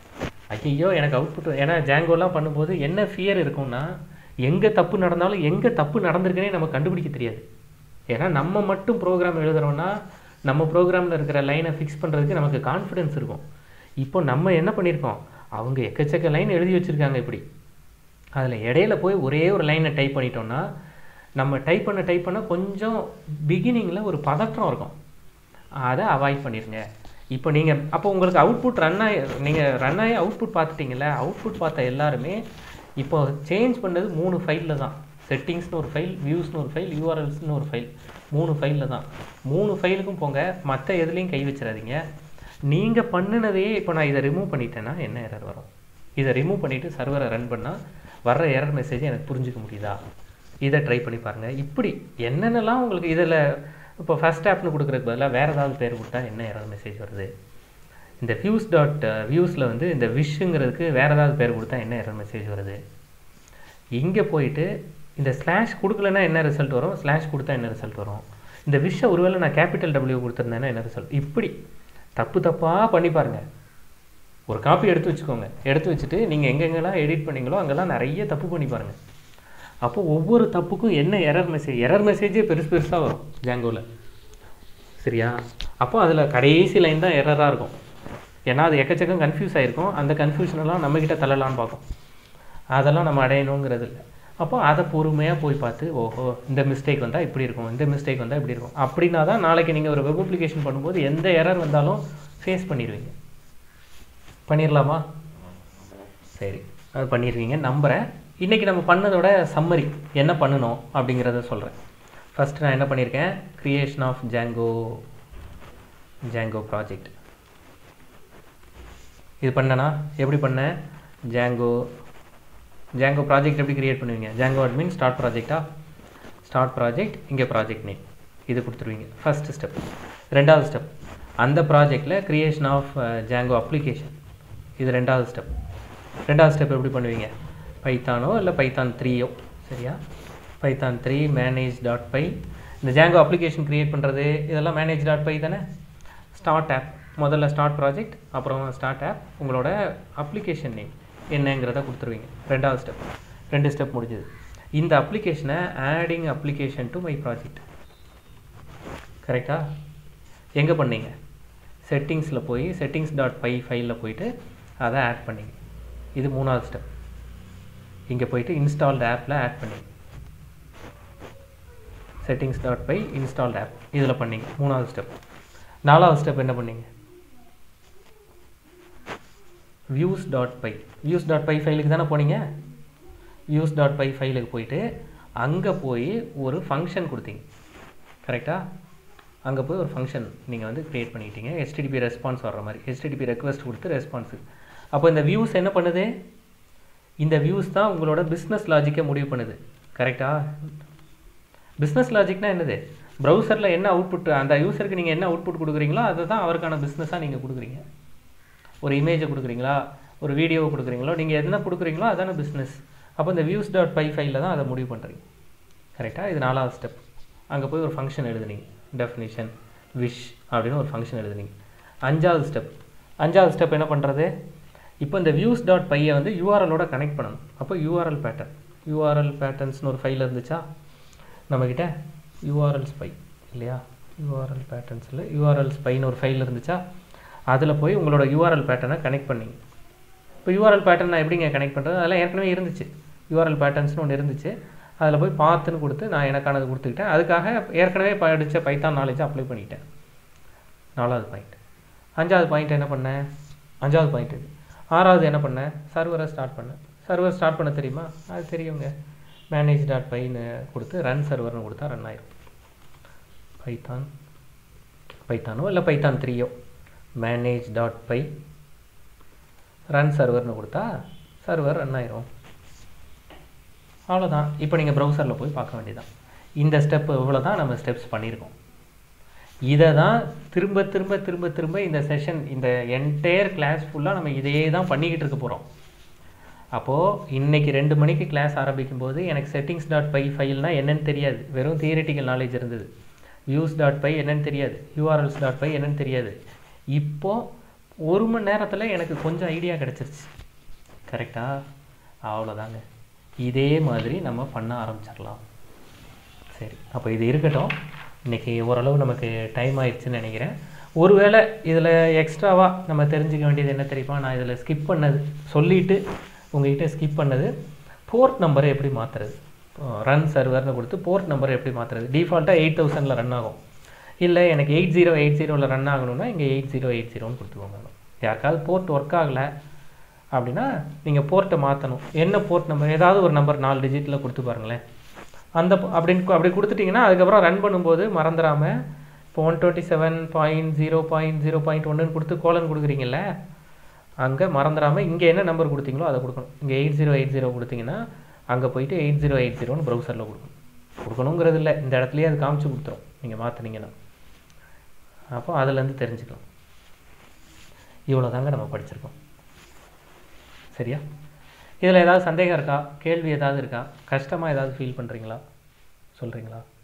Speaker 1: ஐயோ எனக்கு அவுட்புட் ஏன்னா ஜாங்கோலாம் பண்ணும்போது என்ன ஃபியர் இருக்கும்னா எங்கே தப்பு நடந்தாலும் எங்கே தப்பு நடந்திருக்குன்னே நம்ம கண்டுபிடிக்க தெரியாது ஏன்னா நம்ம மட்டும் ப்ரோக்ராம் எழுதுறோம்னா நம்ம ப்ரோக்ராமில் இருக்கிற லைனை ஃபிக்ஸ் பண்ணுறதுக்கு நமக்கு கான்ஃபிடன்ஸ் இருக்கும் இப்போ நம்ம என்ன பண்ணியிருக்கோம் அவங்க எக்கச்சக்க லைன் எழுதி வச்சுருக்காங்க இப்படி அதில் இடையில போய் ஒரே ஒரு லைனை டைப் பண்ணிட்டோம்னா நம்ம டைப் பண்ண டைப் பண்ண கொஞ்சம் பிகினிங்கில் ஒரு பதற்றம் இருக்கும் அதை அவாய்ட் பண்ணிடுங்க இப்போ நீங்கள் அப்போ உங்களுக்கு அவுட்புட் ரன் ஆகி நீங்கள் ரன் ஆகி அவுட்புட் பார்த்துட்டீங்கல்ல அவுட்புட் பார்த்த எல்லாருமே இப்போ சேஞ்ச் பண்ணது மூணு ஃபைலில் தான் செட்டிங்ஸ்னு ஒரு ஃபைல் வியூஸ்னு ஒரு ஃபைல் யூஆர்எல்ஸ்னு ஒரு ஃபைல் மூணு ஃபைலில் தான் மூணு ஃபைலுக்கும் போங்க மற்ற எதுலேயும் கை வச்சிடாதீங்க நீங்கள் பண்ணினதையே இப்போ நான் இதை ரிமூவ் பண்ணிட்டேன்னா என்ன எரர் வரும் இதை ரிமூவ் பண்ணிவிட்டு சர்வரை ரன் பண்ணால் வர்ற எரர் மெசேஜை எனக்கு புரிஞ்சுக்க முடியுதா இதை ட்ரை பண்ணி பாருங்கள் இப்படி என்னென்னலாம் உங்களுக்கு இதில் இப்போ ஃபஸ்ட் ஆப்னு கொடுக்குறதுக்கு பதிலாக வேறு ஏதாவது பேர் கொடுத்தா என்ன எரர் மெசேஜ் வருது இந்த வியூஸ் டாட் வியூஸில் வந்து இந்த விஷுங்கிறதுக்கு வேறு ஏதாவது பேர் கொடுத்தா என்ன எரர் மெசேஜ் வருது இங்கே போயிட்டு இந்த ஸ்லாஷ் கொடுக்கலன்னா என்ன ரிசல்ட் வரும் ஸ்லாஷ் கொடுத்தா என்ன ரிசல்ட் வரும் இந்த விஷை ஒருவேளை நான் கேபிட்டல் டபிள்யூ கொடுத்துருந்தேன்னா என்ன ரிசல்ட் இப்படி தப்பு தப்பாக பண்ணி பாருங்கள் ஒரு காப்பி எடுத்து வச்சுக்கோங்க எடுத்து வச்சுட்டு நீங்கள் எங்கெங்கெல்லாம் எடிட் பண்ணீங்களோ அங்கெல்லாம் நிறைய தப்பு பண்ணி பாருங்கள் அப்போ ஒவ்வொரு தப்புக்கும் என்ன எரர் மெசேஜ் எரர் மெசேஜே பெருசு பெருசாக வரும் ஜாங்கோவில் சரியா அப்போ அதில் கடைசி லைன் தான் எரராக இருக்கும் ஏன்னா அது எக்கச்சக்கம் கன்ஃபியூஸ் ஆகிருக்கும் அந்த கன்ஃபியூஷனெல்லாம் நம்மக்கிட்ட தள்ளலான்னு பார்க்கும் அதெல்லாம் நம்ம அடையணுங்கிறது இல்லை அப்போ அதை பொறுமையாக போய் பார்த்து ஓஹோ இந்த மிஸ்டேக் வந்தால் இப்படி இருக்கும் இந்த மிஸ்டேக் வந்தால் இப்படி இருக்கும் அப்படின்னா தான் நாளைக்கு நீங்கள் ஒரு வெப் அப்ளிகேஷன் பண்ணும்போது எந்த எரர் வந்தாலும் ஃபேஸ் பண்ணிடுவீங்க பண்ணிடலாமா சரி அது பண்ணிடுவீங்க நம்புகிறேன் இன்றைக்கி நம்ம பண்ணதோட சம்மரி என்ன பண்ணணும் அப்படிங்கிறத சொல்கிறேன் ஃபஸ்ட்டு நான் என்ன பண்ணியிருக்கேன் creation of Django Django project இது பண்ணனா எப்படி பண்ணேன் ஜாங்கோ ஜாங்கோ ப்ராஜெக்ட் எப்படி கிரியேட் பண்ணுவீங்க ஜாங்கோ அட்மின் ஸ்டார்ட் ப்ராஜெக்டா ஸ்டார்ட் ப்ராஜெக்ட் இங்கே ப்ராஜெக்ட் நேம் இது கொடுத்துருவீங்க ஃபஸ்ட்டு ஸ்டெப் ரெண்டாவது ஸ்டெப் அந்த ப்ராஜெக்டில் க்ரியேஷன் ஆஃப் ஜாங்கோ அப்ளிகேஷன் இது ரெண்டாவது ஸ்டெப் ரெண்டாவது ஸ்டெப் எப்படி பண்ணுவீங்க பைத்தானோ இல்லை பைத்தான் த்ரீயோ சரியா Python three manage dot py இந்த ஜாங்கோ அப்ளிகேஷன் க்ரியேட் பண்ணுறது இதெல்லாம் மேனேஜ் டாட் பை தானே ஸ்டார்ட் ஆப் முதல்ல ஸ்டார்ட் ப்ராஜெக்ட் அப்புறம் ஸ்டார்ட் ஆப் உங்களோட அப்ளிகேஷன் நேம் என்னங்கிறத கொடுத்துருவீங்க ரெண்டாவது ஸ்டெப் ரெண்டு ஸ்டெப் முடிஞ்சது இந்த அப்ளிகேஷனை adding application to my project கரெக்டா எங்கே பண்ணீங்க செட்டிங்ஸில் போய் செட்டிங்ஸ் டாட் பை ஃபைலில் போயிட்டு அதை ஆட் பண்ணீங்க இது மூணாவது ஸ்டெப் இங்கே போயிட்டு இன்ஸ்டால்டு ஆப்பில் ஆட் பண்ணீங்க settings dot py installed app இதில் பண்ணீங்க மூணாவது ஸ்டெப் நாலாவது ஸ்டெப் என்ன பண்ணீங்க views dot py views dot py ஃபைலுக்கு தானே போனீங்க வியூஸ் டாட் பை ஃபைலுக்கு போயிட்டு அங்கே போய் ஒரு ஃபங்க்ஷன் கொடுத்தீங்க கரெக்டாக அங்கே போய் ஒரு ஃபங்க்ஷன் நீங்கள் வந்து க்ரியேட் பண்ணிக்கிட்டீங்க ஹெச்டிடிபி ரெஸ்பான்ஸ் வர்ற மாதிரி ஹெச்டிடிபி ரெக்வஸ்ட் கொடுத்து ரெஸ்பான்ஸு அப்போ இந்த வியூஸ் என்ன பண்ணுது இந்த வியூஸ் தான் உங்களோட பிஸ்னஸ் லாஜிக்கை முடிவு பண்ணுது கரெக்டாக பிஸ்னஸ் லாஜிக்னா என்னது ப்ரௌசரில் என்ன அவுட்புட் அந்த யூசருக்கு நீங்கள் என்ன அவுட்புட் கொடுக்குறீங்களோ அதை தான் அவருக்கான பிஸ்னஸாக நீங்கள் கொடுக்குறீங்க ஒரு இமேஜை கொடுக்குறீங்களா ஒரு வீடியோவை கொடுக்குறீங்களோ நீங்கள் என்ன கொடுக்குறீங்களோ அதான பிஸ்னஸ் அப்போ இந்த வியூஸ் டாட் பை ஃபைலில் தான் அதை முடிவு பண்ணுறீங்க கரெக்டாக இது நாலாவது ஸ்டெப் அங்கே போய் ஒரு ஃபங்க்ஷன் எழுதுனீங்க டெஃபினிஷன் விஷ் அப்படின்னு ஒரு ஃபங்க்ஷன் எழுதுனீங்க அஞ்சாவது ஸ்டெப் அஞ்சாவது ஸ்டெப் என்ன பண்ணுறது இப்போ இந்த வியூஸ் டாட் பையை வந்து யூஆர்எலோட கனெக்ட் பண்ணணும் அப்போ யூஆர்எல் பேட்டர்ன் யூஆர்எல் பேட்டர்ன்ஸ்னு ஒரு ஃபைல் இருந்துச்சா நம்மக்கிட்ட யூஆர்எல் ஸ்பை இல்லையா யூஆர்எல் பேட்டர்ன்ஸில் யூஆர்எல் ஸ்பைன்னு ஒரு ஃபைல் இருந்துச்சா அதில் போய் உங்களோட யூஆர்எல் பேட்டர்னை கனெக்ட் பண்ணீங்க இப்போ யூஆர்எல் பேட்டர்ன் நான் எப்படிங்க கனெக்ட் பண்ணுறது அதெல்லாம் ஏற்கனவே இருந்துச்சு யூஆர்எல் பேட்டர்ன்ஸ்னு ஒன்று இருந்துச்சு அதில் போய் பார்த்துன்னு கொடுத்து நான் எனக்கானது கொடுத்துக்கிட்டேன் அதுக்காக ஏற்கனவே படித்த பைத்தான் நாலேஜை அப்ளை பண்ணிட்டேன் நாலாவது பாயிண்ட் அஞ்சாவது பாயிண்ட் என்ன பண்ணேன் அஞ்சாவது பாயிண்ட் இது ஆறாவது என்ன பண்ணேன் சர்வரை ஸ்டார்ட் பண்ணேன் சர்வர் ஸ்டார்ட் பண்ண தெரியுமா அது தெரியுங்க மேனேஜ் டாட் பைன்னு கொடுத்து ரன் சர்வர்னு கொடுத்தா ரன் ஆயிரும் பைத்தான் பைத்தானோ இல்லை பைத்தான் த்ரீயோ மேனேஜ் டாட் பை ரன் சர்வர்னு கொடுத்தா சர்வர் ரன் ஆயிரும் அவ்வளோதான் இப்போ நீங்கள் ப்ரௌசரில் போய் பார்க்க வேண்டியதான் இந்த ஸ்டெப் இவ்வளோ தான் நம்ம ஸ்டெப்ஸ் பண்ணியிருக்கோம் இதை தான் திரும்ப திரும்ப திரும்ப திரும்ப இந்த செஷன் இந்த என்டையர் கிளாஸ் ஃபுல்லாக நம்ம இதே தான் பண்ணிக்கிட்டு இருக்க போகிறோம் அப்போது இன்றைக்கி ரெண்டு மணிக்கு கிளாஸ் ஆரம்பிக்கும் போது எனக்கு செட்டிங்ஸ் டாட் பை ஃபைல்னால் என்னன்னு தெரியாது வெறும் தியரிட்டிக்கல் நாலேஜ் இருந்தது வியூஸ் டாட் பை என்னன்னு தெரியாது யூஆர்எல்ஸ் டாட் பை என்னன்னு தெரியாது இப்போது ஒரு மணி நேரத்தில் எனக்கு கொஞ்சம் ஐடியா கிடச்சிருச்சு கரெக்டாக அவ்வளோதாங்க இதே மாதிரி நம்ம பண்ண ஆரம்பிச்சிடலாம் சரி அப்போ இது இருக்கட்டும் இன்றைக்கி ஓரளவு நமக்கு டைம் ஆயிடுச்சுன்னு நினைக்கிறேன் ஒருவேளை இதில் எக்ஸ்ட்ராவாக நம்ம தெரிஞ்சுக்க வேண்டியது என்ன தெரியுமா நான் இதில் ஸ்கிப் பண்ணது சொல்லிவிட்டு உங்ககிட்ட ஸ்கிப் பண்ணது போர்ட் நம்பரை எப்படி மாற்றுறது ரன் சர்வர்னு கொடுத்து போர்ட் நம்பரை எப்படி மாற்றுறது டிஃபால்ட்டாக எயிட் தௌசண்டில் ரன் ஆகும் இல்லை எனக்கு எயிட் ஜீரோ எயிட் ஜீரோவில் ரன் ஆகணும்னா இங்கே எயிட் ஜீரோ எயிட் ஜீரோன்னு கொடுத்துக்கோங்க யாருக்காவது போர்ட் ஒர்க் ஆகலை அப்படின்னா நீங்கள் போர்ட்டை மாற்றணும் என்ன போர்ட் நம்பர் ஏதாவது ஒரு நம்பர் நாலு டிஜிட்டில் கொடுத்து பாருங்களேன் அந்த ப- அப்படின்னு அப்படி கொடுத்துட்டிங்கன்னா அதுக்கப்புறம் ரன் பண்ணும்போது மறந்துடாமல் இப்போ one twenty seven point zero point zero point ஒன்றுன்னு கொடுத்து கோலன் கொடுக்குறீங்கல்ல அங்கே மறந்துடாமல் இங்கே என்ன நம்பர் கொடுத்தீங்களோ அதை கொடுக்கணும் இங்கே எயிட் ஜீரோ எயிட் ஜீரோ கொடுத்தீங்கன்னா அங்கே போயிட்டு எயிட் ஜீரோ எயிட் ஜீரோன்னு ப்ரௌசரில் கொடுக்கணும் கொடுக்கணுங்கிறது இல்லை இந்த இடத்துலயே அது காமிச்சு கொடுத்துரும் நீங்கள் மாற்றினீங்கன்னா அப்போ அதுலேருந்து தெரிஞ்சுக்கலாம் இவ்வளோ தாங்க நம்ம படிச்சிருக்கோம் சரியா இதில் ஏதாவது சந்தேகம் இருக்கா கேள்வி ஏதாவது இருக்கா கஷ்டமாக ஏதாவது ஃபீல் பண்ணுறீங்களா சொல்கிறீங்களா